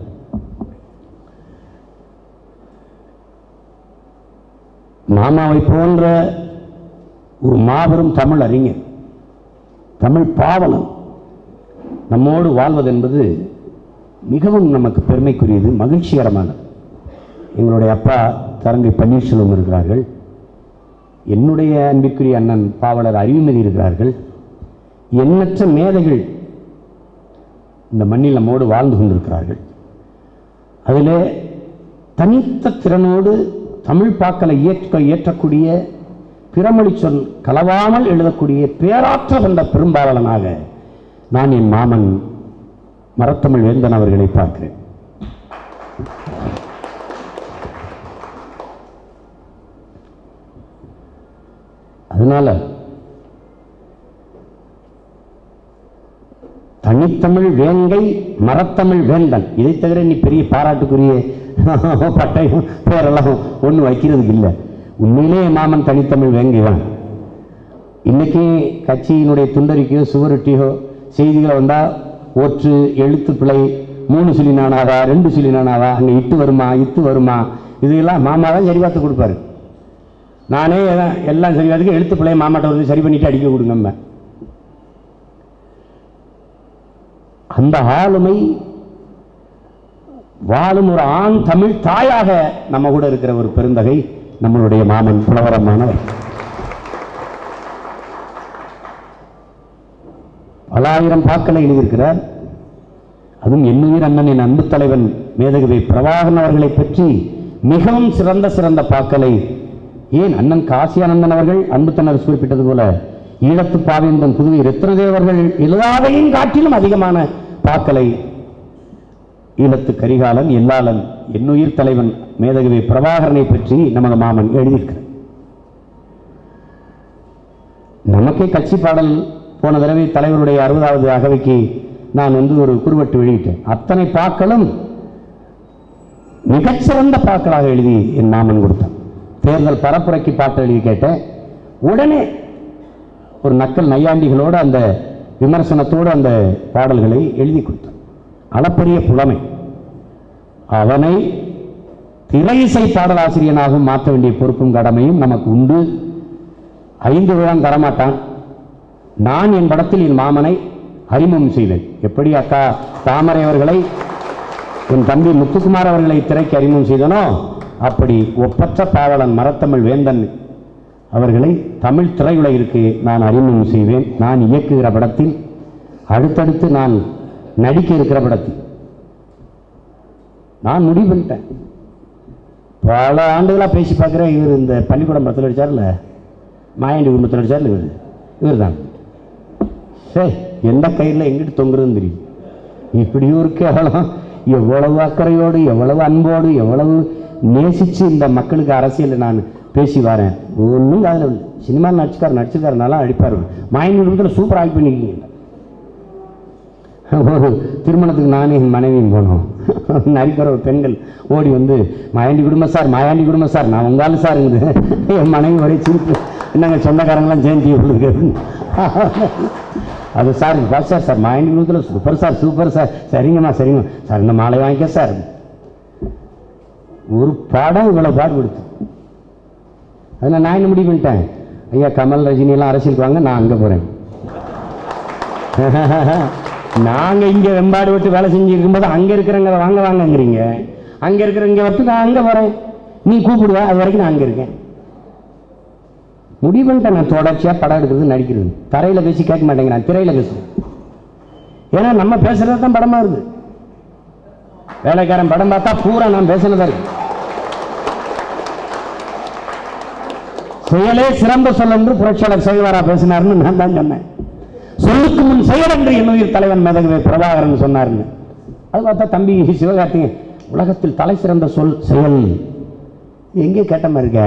மாமாவை போன்ற ஒரு மாபெரும் தமிழ் அறிஞர் தமிழ் பாவலன் நம்மோடு வாழ்வது என்பது மிகவும் நமக்கு பெருமைக்குரியது மகிழ்ச்சிகரமானது எங்களுடைய அப்பா தரங்கை பன்னீர்செல்வம் இருக்கிறார்கள் என்னுடைய அன்பிற்குரிய அண்ணன் பாவலர் அறிவுமதி இருக்கிறார்கள் எண்ணற்ற மேதைகள் இந்த மண்ணில் நம்மோடு வாழ்ந்து கொண்டிருக்கிறார்கள் அதிலே தனித்த திறனோடு தமிழ் பாக்களை இயற்ற இயற்றக்கூடிய பிறமொழி சொல் கலவாமல் எழுதக்கூடிய பேராற்றல் கொண்ட பெரும்பாவலனாக நான் என் மாமன் மரத்தமிழ் வேந்தன் அவர்களை பார்க்கிறேன் அதனால தனித்தமிழ் வேங்கை மரத்தமிழ் வேந்தன் இதை தவிர நீ பெரிய பாராட்டுக்குரிய பட்டயம் பேரெல்லாம் ஒன்றும் வைக்கிறதுக்கு இல்லை உண்மையிலே என் மாமன் தனித்தமிழ் வேங்கை தான் இன்னைக்கு கட்சியினுடைய துண்டறிக்கையோ சுவரொட்டியோ செய்திகள் வந்தால் ஒற்று எழுத்து பிழை மூணு சொல்லி நானாவா ரெண்டு சொல்லி நானாவா அங்கே இட்டு வருமா இத்து வருமா இதெல்லாம் மாமா தான் சரி பார்த்து கொடுப்பாரு நானே எல்லாம் எல்லாம் சரி அதுக்கு எழுத்து பிள்ளைய மாமாட்ட வந்து சரி பண்ணிட்டு அடிக்க கொடுங்க அந்த ஆளுமை வாழும் ஒரு ஆண் தமிழ் தாயாக நம்ம கூட இருக்கிற ஒரு பெருந்தகை நம்மளுடைய மாமன் புலவரமானவர் பல ஆயிரம் பாக்களை எழுதியிருக்கிறார் அதுவும் என்னுயிர் அண்ணன் என் அன்பு தலைவன் மேதகவி பிரபாகரன் அவர்களை பற்றி மிகவும் சிறந்த சிறந்த பாக்களை ஏன் அண்ணன் காசியானந்தன் அவர்கள் அன்புத்தனர் குறிப்பிட்டது போல ஈழத்து பாவேந்தன் புதுவை ரத்னதேவர்கள் எல்லாரையும் காட்டிலும் அதிகமான பாக்களை ஈழத்து கரிகாலன் எல்லாளன் என்னுயிர் தலைவன் மேதகவி பிரபாகரனை பற்றி நமது மாமன் எழுதியிருக்கிறார் நமக்கே கட்சி பாடல் போன தடவை தலைவருடைய அறுபதாவது அகவைக்கு நான் வந்து ஒரு குறுவட்டு வெளியிட்டேன் அத்தனை பாக்களும் மிகச்சிறந்த பாக்களாக எழுதி என் மாமன் கொடுத்தான் தேர்தல் பரப்புரைக்கு பாட்டு எழுதி கேட்டேன் உடனே ஒரு நக்கல் நையாண்டிகளோடு அந்த விமர்சனத்தோடு அந்த பாடல்களை எழுதி கொடுத்தான் அளப்பரிய புலமை அவனை திரை இசை பாடலாசிரியனாகவும் மாற்ற வேண்டிய பொறுப்பும் கடமையும் நமக்கு உண்டு ஐந்து விழாம் தரமாட்டான் நான் என் படத்தில் என் மாமனை அறிமுகம் செய்தேன் எப்படி அக்கா தாமரை அவர்களை என் தம்பி முத்துக்குமார் அவர்களை திரைக்கு அறிமுகம் செய்தனோ அப்படி ஒப்பற்ற பாவலன் மரத்தமிழ் வேந்தன் அவர்களை தமிழ் திரையுலகிற்கு நான் அறிமுகம் செய்வேன் நான் இயக்குகிற படத்தில் அடுத்தடுத்து நான் நடிக்க இருக்கிற படத்தில் நான் முடிவு பண்ணிட்டேன் பல ஆண்டுகளாக பேசி பார்க்குறேன் இவர் இந்த பள்ளிக்கூடம் படத்தில் நடிச்சார்ல மாயாண்டி குடும்பத்தில் நடிச்சார்ல இவர் இவர் தான் சே எந்த கையில் எங்கிட்டு தொங்குறதுன்னு தெரியும் இப்படி ஒரு கேவலம் எவ்வளவு அக்கறையோடு எவ்வளவு அன்போடு எவ்வளவு நேசித்து இந்த மக்களுக்கு அரசியலில் நான் பேசி வரேன் ஒன்றும் காதில் இல்லை சினிமா நடிச்சுக்கார் நடிச்சிருக்காரு நல்லா அடிப்பார் மாயன் குடும்பத்தில் சூப்பர் ஆகி பண்ணிருக்கீங்க ஒரு திருமணத்துக்கு நானும் என் மனைவியும் போனோம் நரிக்கிற ஒரு பெண்கள் ஓடி வந்து மாயாண்டி குடும்பம் சார் மாயாண்டி குடும்பம் சார் நான் உங்காலும் சார் என் மனைவி ஒரே சிரிப்பு என்னங்க சொந்தக்காரங்களாம் ஜெயந்தி உங்களுக்கு அது sir boss sir sir Mayandi குடும்பத்தில் சூப்பர் சார் சூப்பர் சார் சரிங்கம்மா சரிங்க சார் இந்த மாலை வாங்கிக்க சார் ஒரு படம் இவ்வளோ பாடுபடுத்து அதில் நான் என்ன முடிவு பண்ணிட்டேன் ஐயா கமல் ரஜினியெல்லாம் அரசியலுக்கு வாங்க நான் அங்கே போகிறேன் நாங்கள் இங்கே வெம்பாடு விட்டு வேலை செஞ்சு இருக்கும்போது அங்கே இருக்கிறவங்க வாங்க வாங்கங்கிறீங்க அங்கே இருக்கிறவங்க வரத்து நான் அங்கே வரேன் நீ கூப்பிடுவ அது வரைக்கும் நான் அங்கே இருக்கேன் முடிவு பண்ணிட்டேன் நான் தொடர்ச்சியாக படம் எடுக்கிறது நடிக்கிறது தரையில் பேசி கேட்க மாட்டேங்கிறேன் திரையில் பேசுவேன் ஏன்னா நம்ம பேசுறது தான் படமா இருக்கு வேலைக்காரன் படம் பார்த்தா பூரா நான் பேசுனதா இருக்கு செயலே சிறந்த சொல் என்று புரட்சியாளர் செய்வாரா பேசினார்னு நான் தான் சொன்னேன் சொல்லுக்கு முன் செயல் என்று என் உயிர் தலைவன் மேதகவே பிரபாகரன் சொன்னார்னு அது பார்த்தா தம்பி சிவகார்த்திகேயன் உலகத்தில் தலை சிறந்த சொல் செயல் எங்கே கேட்ட மாதிரி இருக்க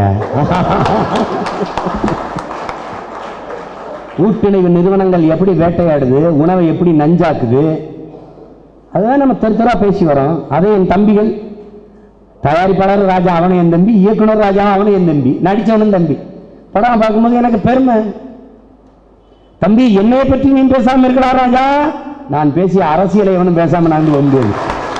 ஊட்டிணைவு நிறுவனங்கள் எப்படி வேட்டையாடுது உணவை எப்படி நஞ்சாக்குது அதுதான் நம்ம தெரு தெருவா பேசி வரோம் அதே என் தம்பிகள் தயாரிப்பாளர் ராஜா அவனும் என் தம்பி இயக்குனர் ராஜா அவனும் என் தம்பி நடிச்சவனும் தம்பி படம் பார்க்கும்போது எனக்கு பெருமை தம்பி என்னைய பற்றி நீ பேசாம இருக்கடா ராஜா நான் பேசிய அரசியலை எவனும் பேசாம நான் வந்தது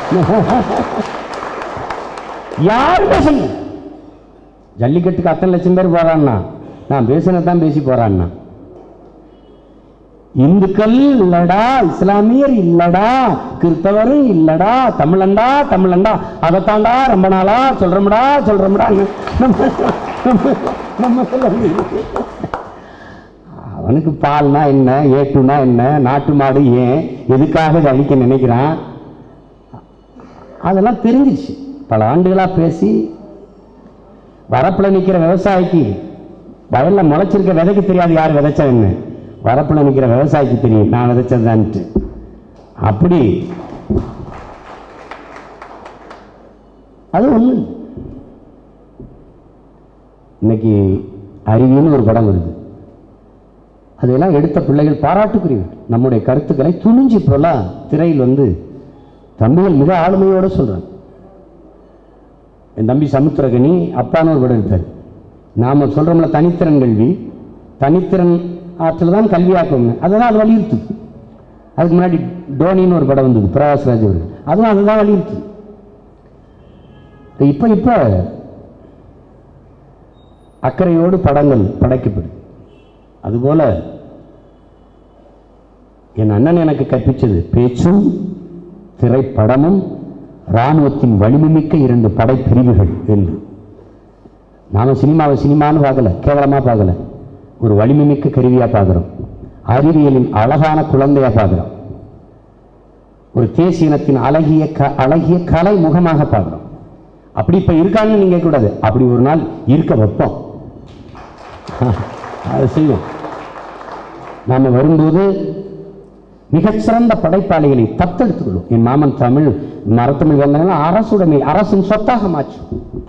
யார் பேசணும் ஜல்லிக்கட்டுக்கு அத்தனை லட்சம் பேர் போறான்னா நான் பேசினதான் பேசி போறான்னா இந்துக்கள் இல்லடா இஸ்லாமியர் இல்லடா கிறிஸ்தவரும் இல்லடா தமிழண்டா தமிழண்டா அதைத்தாண்டா ரொம்ப நாளா சொல்றோம்டா சொல்றோம்டா நம்ம நம்ம சொல்ல முடியும். அவனுக்கு பால்னா என்ன ஏட்டுனா என்ன நாட்டு மாடு ஏன் எதுக்காக இதை அழிக்க நினைக்கிறான் அதெல்லாம் தெரிஞ்சிச்சு பல ஆண்டுகளாக பேசி வரப்பில் நிற்கிற விவசாயிக்கு வயல்ல முளைச்சிருக்க விதைக்கு தெரியாது யார் விதைச்சவன்னு வரப்பில் நிற்கிற விவசாயிக்கு தெரியும் நான் விதைச்சதான்ட்டு அப்படி அது ஒண்ணு இன்னைக்கு அருவின்னு ஒரு படம் வருது அதெல்லாம் எடுத்த பிள்ளைகள் பாராட்டுக்குரியவர் நம்முடைய கருத்துக்களை துணிஞ்சு இப்போலாம் திரையில் வந்து தம்பிகள் மிக ஆளுமையோடு சொல்றாங்க என் தம்பி சமுத்திரகனி அப்பான்னு ஒரு படம் எடுத்தார் நாம சொல்றோம்ல தனித்திறன் கல்வி தனித்திறன் ஆற்றல் தான் கல்வியாக்கும் அதுதான் அது வலியுறுத்துது அதுக்கு முன்னாடி டோனின்னு ஒரு படம் வந்தது பிரகாஷ்ராஜ் அவர்கள் அதுவும் அதுதான் வலியுறுத்துது இப்போ இப்போ அக்கறையோடு படங்கள் படைக்கப்படுது அதுபோல என் அண்ணன் எனக்கு கற்பித்தது பேச்சும் திரைப்படமும் இராணுவத்தின் வலிமைமிக்க இரண்டு படைப்பிரிவுகள் என்று நாம சினிமாவை சினிமான்னு பார்க்கல கேவலமா பார்க்கல ஒரு வலிமைமிக்க கருவியா பார்க்கிறோம் அறிவியலின் அழகான குழந்தையா பார்க்கிறோம் ஒரு தேசிய இனத்தின் அழகிய க அழகிய கலை முகமாக பார்க்கிறோம் அப்படி இப்ப இருக்கான்னு நீங்க கூடாது அப்படி ஒரு நாள் இருக்க வைப்போம் அது செய்வோம் நாம வரும்போது மிகச்சிறந்த படைப்பாளிகளை தத்தெடுத்துக்கொள்ளும் என் மாமன் தமிழ் மரத்தமிழ் வந்தாங்கன்னா அரசுடைமை அரசின் சொத்தாக மாற்று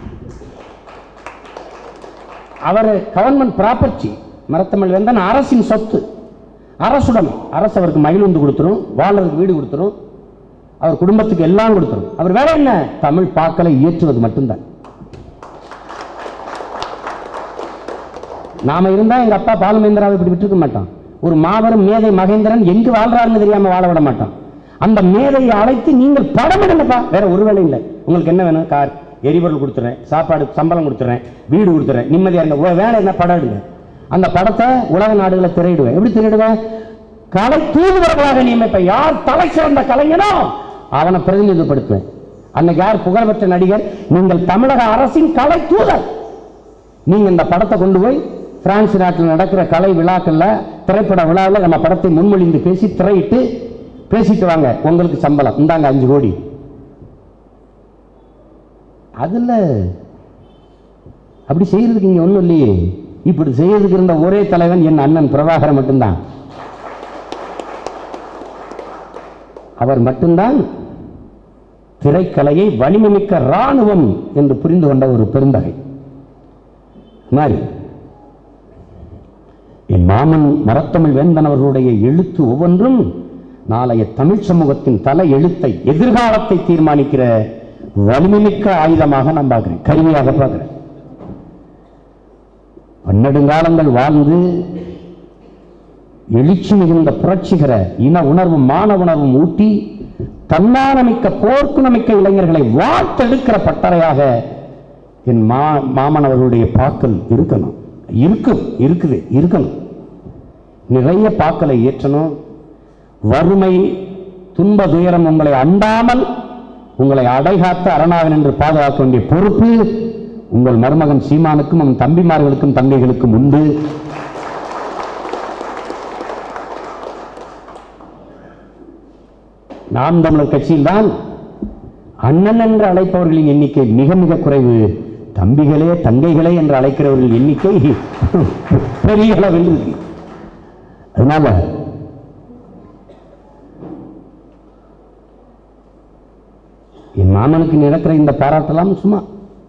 அவர் கவர்மெண்ட் ப்ராப்பர்ட்டி மரத்தமிழ் வேந்தன் அரசின் சொத்து அரசுடைமை அரசு அவருக்கு மகிழ்ந்து கொடுத்துரும் வாழ்றதுக்கு வீடு கொடுத்துரும் அவர் குடும்பத்துக்கு எல்லாம் கொடுத்துரும் அவர் வேலை என்ன தமிழ் பாக்களை இயற்றுவது மட்டும்தான் நாம இருந்தா எங்க அப்பா பாலுமேந்திராவை இப்படி விட்டுருக்க மாட்டான் ஒரு மாபெரும் மேதை மகேந்திரன் எங்கு வாழ்றாருன்னு தெரியாம வாழ விட மாட்டான் அந்த மேதையை அழைத்து நீங்கள் படம் எடுங்கப்பா வேற ஒரு வேலை இல்லை உங்களுக்கு என்ன வேணும் கார் எரிபொருள் கொடுத்துறேன் சாப்பாடு சம்பளம் கொடுத்துறேன் வீடு கொடுத்துறேன் நிம்மதியா இருங்க உங்க வேலை என்ன படம் எடுங்க அந்த படத்தை உலக நாடுகளை திரையிடுவேன் எப்படி திரையிடுவேன் கலை தூதுவர்களாக நியமிப்ப யார் தலை சிறந்த கலைஞனோ அவனை பிரதிநிதிப்படுத்துவேன் அன்னைக்கு யார் புகழ்பெற்ற நடிகர் நீங்கள் தமிழக அரசின் கலை தூதர் நீங்க இந்த படத்தை கொண்டு போய் பிரான்ஸ் நாட்டில் நடக்கிற கலை விழாக்கள்ல திரைப்பட விழாவில் நம்ம படத்தை முன்மொழிந்து பேசி திரையிட்டு பேசிட்டு வாங்க உங்களுக்கு சம்பளம் இந்தாங்க அஞ்சு கோடி அதுல அப்படி செய்யறதுக்கு இங்க ஒண்ணும் இல்லையே இப்படி செய்யறதுக்கு இருந்த ஒரே தலைவன் என் அண்ணன் பிரபாகரன் மட்டும்தான் அவர் மட்டும்தான் திரைக்கலையை வலிமைமிக்க ராணுவம் என்று புரிந்து கொண்ட ஒரு பெருந்தகை மாதிரி என் மாமன் மரத்தமிழ் வேந்தன் அவர்களுடைய எழுத்து ஒவ்வொன்றும் நாளைய தமிழ் சமூகத்தின் தலை எழுத்தை எதிர்காலத்தை தீர்மானிக்கிற வலிமைமிக்க ஆயுதமாக நான் பார்க்கிறேன் கருவியாக பார்க்கிறேன் பன்னெடுங்காலங்கள் வாழ்ந்து எழுச்சி மிகுந்த புரட்சிகர இன உணர்வும் மான உணர்வும் ஊட்டி தன்னானமிக்க போர்க்குணமிக்க இளைஞர்களை வார்த்தெடுக்கிற பட்டறையாக என் மா மாமன் அவர்களுடைய பாக்கள் இருக்கணும் இருக்கும் இருக்குது இருக்கணும் நிறைய பாக்களை ஏற்றணும் வறுமை துன்ப துயரம் உங்களை அண்டாமல் உங்களை அடைகாத்த அரணாக நின்று பாதுகாக்க வேண்டிய பொறுப்பு உங்கள் மருமகன் சீமானுக்கும் அவன் தம்பிமார்களுக்கும் தங்கைகளுக்கும் உண்டு நாம் தமிழர் கட்சியில்தான் அண்ணன் என்று அழைப்பவர்களின் எண்ணிக்கை மிக மிக குறைவு தம்பிகளே தங்கைகளே என்று அழைக்கிறவர்கள் எண்ணிக்கை பெரிய அளவில் இருக்கு அதனால என் மாமனுக்கு நடக்கிற இந்த பாராட்டெல்லாம் சும்மா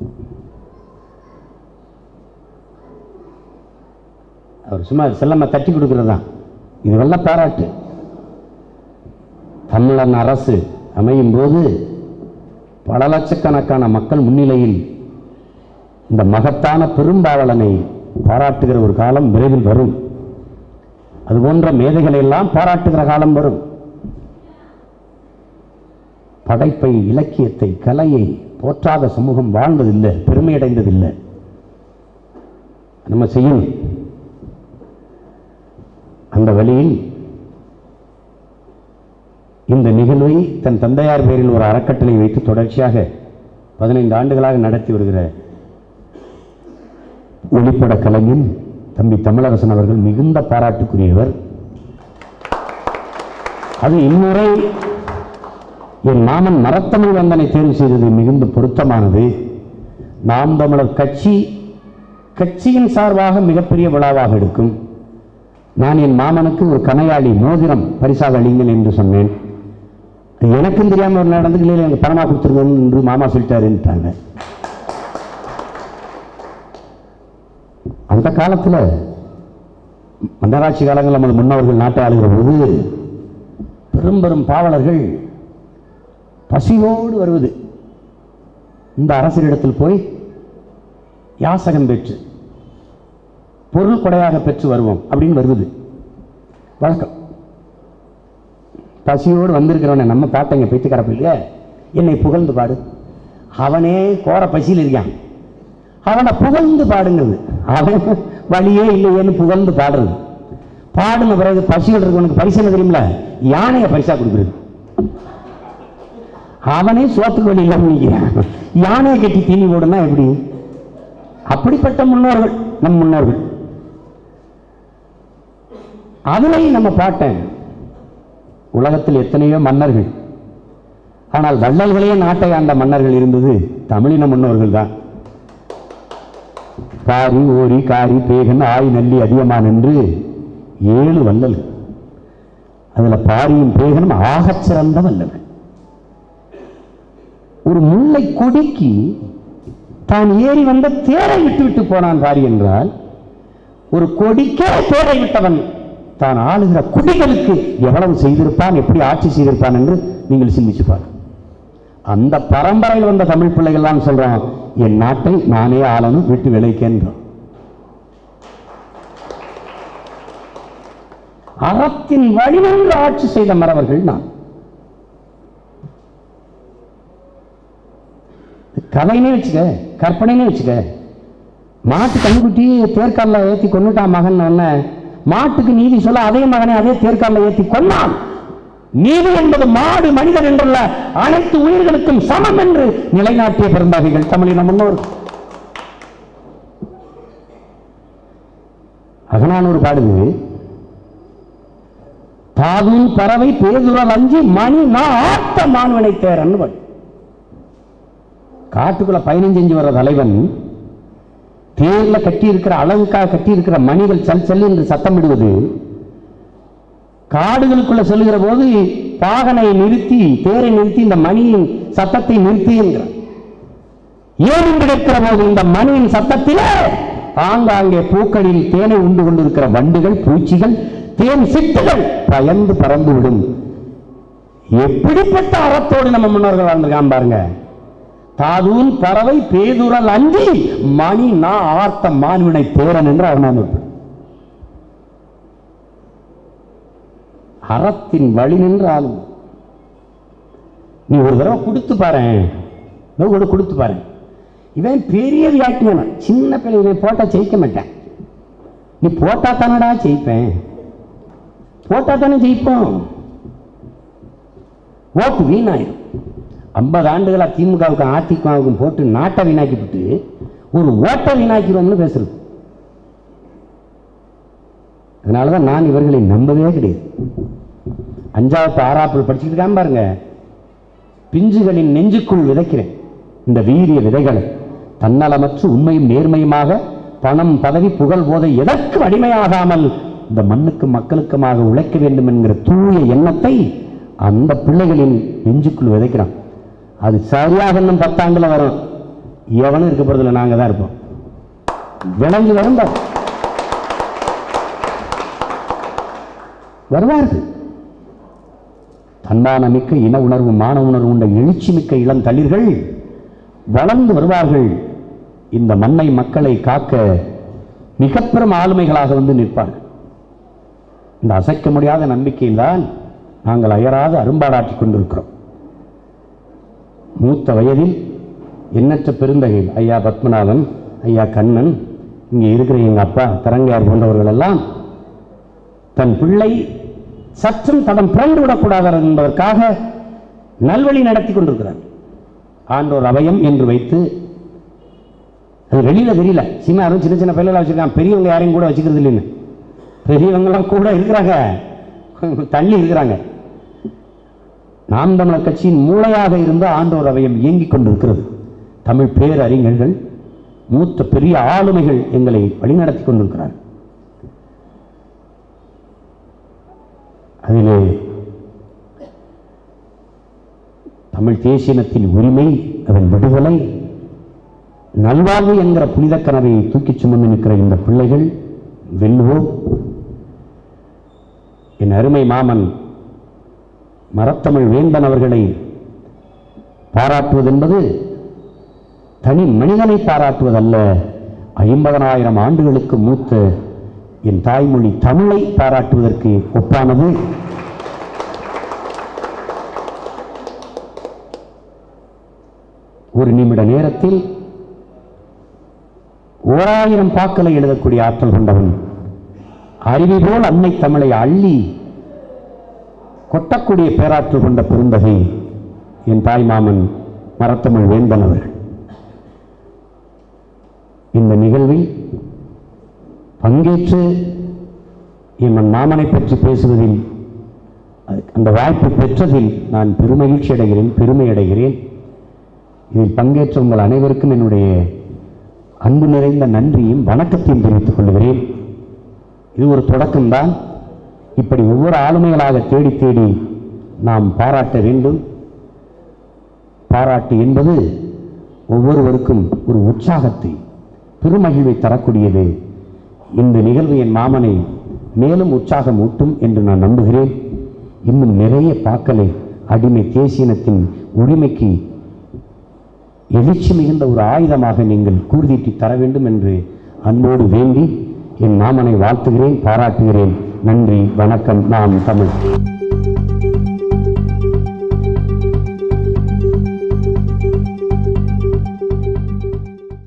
அவர் சும்மா செல்லம்மா தட்டி கொடுக்கறதுதான் இதுவெல்லாம் பாராட்டு தமிழன் அரசு அமையும் போது பல லட்சக்கணக்கான மக்கள் முன்னிலையில் இந்த மகத்தான பெரும்பாவலனை பாராட்டுகிற ஒரு காலம் விரைவில் வரும் அது போன்ற மேதைகளை எல்லாம் பாராட்டுகிற காலம் வரும் படைப்பை இலக்கியத்தை கலையை போற்றாத சமூகம் வாழ்ந்ததில்லை பெருமையடைந்ததில்லை நம்ம செய்யணும் அந்த வழியில் இந்த நிகழ்வை தன் தந்தையார் பேரில் ஒரு அறக்கட்டளை வைத்து தொடர்ச்சியாக பதினைந்து ஆண்டுகளாக நடத்தி வருகிற ஒளிப்பட கலைஞன் தம்பி தமிழரசன் அவர்கள் மிகுந்த பாராட்டுக்குரியவர் அது இம்முறை என் மாமன் மரத்தமிழ் வந்தனை தேர்வு செய்தது மிகுந்த பொருத்தமானது நாம் தமிழர் கட்சி கட்சியின் சார்பாக மிகப்பெரிய விழாவாக எடுக்கும் நான் என் மாமனுக்கு ஒரு கனையாளி மோதிரம் பரிசாக அளிங்கள் என்று சொன்னேன் எனக்கும் தெரியாம ஒரு நடந்து இல்லை எனக்கு பணமா கொடுத்துருங்கன்னு என்று மாமா சொல்லிட்டாருன்ட்டாங்க அந்த காலத்துல மன்னராட்சி காலங்கள் நமது முன்னவர்கள் நாட்டை ஆளுகிற போது பெரும் பெரும் பாவலர்கள் பசியோடு வருவது இந்த அரசரிடத்தில் போய் யாசகம் பெற்று பொருள் கொடையாக பெற்று வருவோம் அப்படின்னு வருவது வழக்கம் பசியோடு வந்திருக்கிறவனை நம்ம பாட்டங்க பேச்சுக்காரப்ப இல்லையா என்னை புகழ்ந்து பாடு அவனே கோர பசியில் இருக்கான் அவனை புகழ்ந்து பாடுங்கிறது அவன் வழியே இல்லையேன்னு புகழ்ந்து பாடுறது பாடின பிறகு பசியில் இருக்கவனுக்கு பரிசு என்ன தெரியுமில யானையை பரிசா கொடுக்குறது அவனே சோத்துக்கு வழி இல்லாம நிற்கிறான் யானையை கட்டி தீனி போடுனா எப்படி அப்படிப்பட்ட முன்னோர்கள் நம் முன்னோர்கள் அதுலேயும் நம்ம பாட்டேன் உலகத்தில் எத்தனையோ மன்னர்கள் ஆனால் வள்ளல்களே நாட்டை ஆண்ட மன்னர்கள் இருந்தது தமிழின முன்னோர்கள் தான் காரி ஓரி காரி பேகன் ஆய் நல்லி அதிகமான் என்று ஏழு வள்ளல்கள் அதுல பாரியும் பேகனும் ஆகச் சிறந்த வல்லவன் ஒரு முல்லை கொடிக்கு தான் ஏறி வந்த தேரை விட்டு விட்டு போனான் பாரி என்றால் ஒரு கொடிக்கே தேரை விட்டவன் தான் ஆளுகிற குடிகளுக்கு எவ்வளவு செய்திருப்பான் எப்படி ஆட்சி செய்திருப்பான் என்று நீங்கள் சிந்திச்சு பாருங்க அந்த பரம்பரையில் வந்த தமிழ் பிள்ளைகள் தான் சொல்றான் என் நாட்டை நானே ஆளணும் விட்டு விளைக்கேன்றோம் அறத்தின் வழிநின்று ஆட்சி செய்த மறவர்கள் நான் கதைனே வச்சுக்க கற்பனைனே வச்சுக்க மாட்டு கண்ணுக்குட்டி தேர்காலில் ஏற்றி கொண்டுட்டான் மகன் என்ன மாட்டுக்கு நீதி சொல்ல அதே மகனை அதே தேர்காலில் ஏற்றி கொன்னான் நீதி என்பது மாடு மனிதன் என்றுள்ள அனைத்து உயிர்களுக்கும் சமம் என்று நிலைநாட்டிய பெருந்தகைகள் தமிழின முன்னோர் அகனானூர் பாடுது தாதும் பறவை பேதுரல் அஞ்சி மணி நான் ஆத்த மாணவனை தேரன்னு பாடு காட்டுக்குள்ள பயணம் செஞ்சு வர்ற தலைவன் தேர்ல கட்டி இருக்கிற அழகுக்காக கட்டி இருக்கிற மணிகள் சல் சல் என்று சத்தமிடுவது காடுகளுக்குள்ள செல்லுகிற போது பாகனை நிறுத்தி தேரை நிறுத்தி இந்த மணியின் சத்தத்தை நிறுத்தி என்கிறார் ஏன் கிடக்கிற போது இந்த மணியின் சத்தத்திலே ஆங்காங்கே பூக்களில் தேனை உண்டு கொண்டிருக்கிற வண்டுகள் பூச்சிகள் தேன் சிட்டுகள் பயந்து பறந்து விடும் எப்படிப்பட்ட அறத்தோடு நம்ம முன்னோர்கள் வாழ்ந்திருக்கான் பாருங்க தாதூன் பறவை பேதுரல் அஞ்சி மணி நா ஆர்த்த மான்வினை தேரன் என்று அவன் அறத்தின் வழி நின்று ஆளும் நீ ஒரு தடவை கொடுத்து பாரு ஒரு கொடுத்து பாரு இவன் பெரிய வியாக்கியானம் சின்ன பிள்ளை இவன் போட்டா ஜெயிக்க மாட்டேன் நீ போட்டா தானடா ஜெயிப்பேன் போட்டா தானே ஜெயிப்போம் ஓட்டு வீணாயிரும் ஐம்பது ஆண்டுகளா திமுகவுக்கும் அதிமுகவுக்கும் போட்டு நாட்டை வீணாக்கிவிட்டு ஒரு ஓட்டை வீணாக்கிறோம்னு பேசுறது அதனாலதான் நான் இவர்களை நம்பவே கிடையாது அஞ்சாவது ஆறாப்பில் படிச்சுட்டு இருக்காம பாருங்க பிஞ்சுகளின் நெஞ்சுக்குள் விதைக்கிறேன் இந்த வீரிய விதைகளை தன்னலமற்று உண்மையும் நேர்மையுமாக பணம் பதவி புகழ் போதை எதற்கும் அடிமையாகாமல் இந்த மண்ணுக்கும் மக்களுக்குமாக உழைக்க வேண்டும் என்கிற தூய எண்ணத்தை அந்த பிள்ளைகளின் நெஞ்சுக்குள் விதைக்கிறான் அது சரியாக இன்னும் பத்தாண்டுல வரும் எவனும் இருக்க போறதில்ல நாங்க தான் இருப்போம் விளங்கி வரும் பாரு. வருவார்கள் தன்மான மிக்க இன உணர்வு மான உணர்வு உண்ட எழுச்சி மிக்க இளம் தளிர்கள் வளர்ந்து வருவார்கள் இந்த மண்ணை மக்களை காக்க மிக பெரும் ஆளுமைகளாக வந்து நிற்பார்கள் இந்த அசைக்க முடியாத நம்பிக்கையில்தான் நாங்கள் அயராது அரும்பாடாற்றிக் கொண்டிருக்கிறோம் மூத்த வயதில் எண்ணற்ற பெருந்தகைகள் ஐயா பத்மநாதன் ஐயா கண்ணன் இங்கே இருக்கிற எங்கள் அப்பா தரங்கையார் போன்றவர்கள் எல்லாம் தன் பிள்ளை சற்றும் தடம் பிறந்து விடக்கூடாது என்பதற்காக நல்வழி நடத்தி கொண்டிருக்கிறார் ஆண்டோர் அபயம் என்று வைத்து அது வெளியில தெரியல சின்ன யாரும் சின்ன சின்ன பிள்ளைகளை வச்சிருக்காங்க பெரியவங்க யாரையும் கூட வச்சுக்கிறது இல்லைன்னு பெரியவங்களாம் கூட இருக்கிறாங்க தள்ளி இருக்கிறாங்க நாம் தமிழர் கட்சியின் மூளையாக இருந்த ஆண்டோர் அவையம் இயங்கிக் கொண்டிருக்கிறது தமிழ் பேரறிஞர்கள் மூத்த பெரிய ஆளுமைகள் எங்களை வழிநடத்தி கொண்டிருக்கிறார்கள் அதிலே தமிழ் தேசியனத்தின் உரிமை அதன் விடுதலை நல்வாழ்வு என்கிற புனித கனவை தூக்கிச் சுமந்து நிற்கிற இந்த பிள்ளைகள் வெல்லுவோம் என் அருமை மாமன் மரத்தமிழ் வேந்தன் அவர்களை பாராட்டுவது என்பது தனி மனிதனை பாராட்டுவதல்ல ஐம்பதனாயிரம் ஆண்டுகளுக்கு மூத்த என் தாய்மொழி தமிழை பாராட்டுவதற்கு ஒப்பானது ஒரு நிமிட நேரத்தில் ஓராயிரம் பாக்களை எழுதக்கூடிய ஆற்றல் கொண்டவன் அறிவி போல் அன்னை தமிழை அள்ளி கொட்டக்கூடிய பேராற்றல் கொண்ட பெருந்தகை என் தாய் மாமன் மரத்தமிழ் வேந்தன் அவர்கள் இந்த நிகழ்வில் பங்கேற்று என் மாமனை பற்றி பேசுவதில் அது- அந்த வாய்ப்பு பெற்றதில் நான் பெருமகிழ்ச்சி அடைகிறேன் பெருமை அடைகிறேன் இதில் பங்கேற்ற உங்கள் அனைவருக்கும் என்னுடைய அன்பு நிறைந்த நன்றியும் வணக்கத்தையும் தெரிவித்துக் கொள்கிறேன் இது ஒரு தொடக்கம்தான் இப்படி ஒவ்வொரு ஆளுமைகளாக தேடி தேடி நாம் பாராட்ட வேண்டும் பாராட்டு என்பது ஒவ்வொருவருக்கும் ஒரு உற்சாகத்தை பெருமகிழ்வை தரக்கூடியது இந்த நிகழ்வு என் மாமனை மேலும் உற்சாகம் ஊட்டும் என்று நான் நம்புகிறேன் இன்னும் நிறைய பாக்களை அடிமை தேசியனத்தின் உரிமைக்கு எழுச்சி மிகுந்த ஒரு ஆயுதமாக நீங்கள் கூர்தீட்டி தர வேண்டும் என்று அன்போடு வேண்டி என் மாமனை வாழ்த்துகிறேன் பாராட்டுகிறேன் நன்றி வணக்கம் நாம் தமிழ்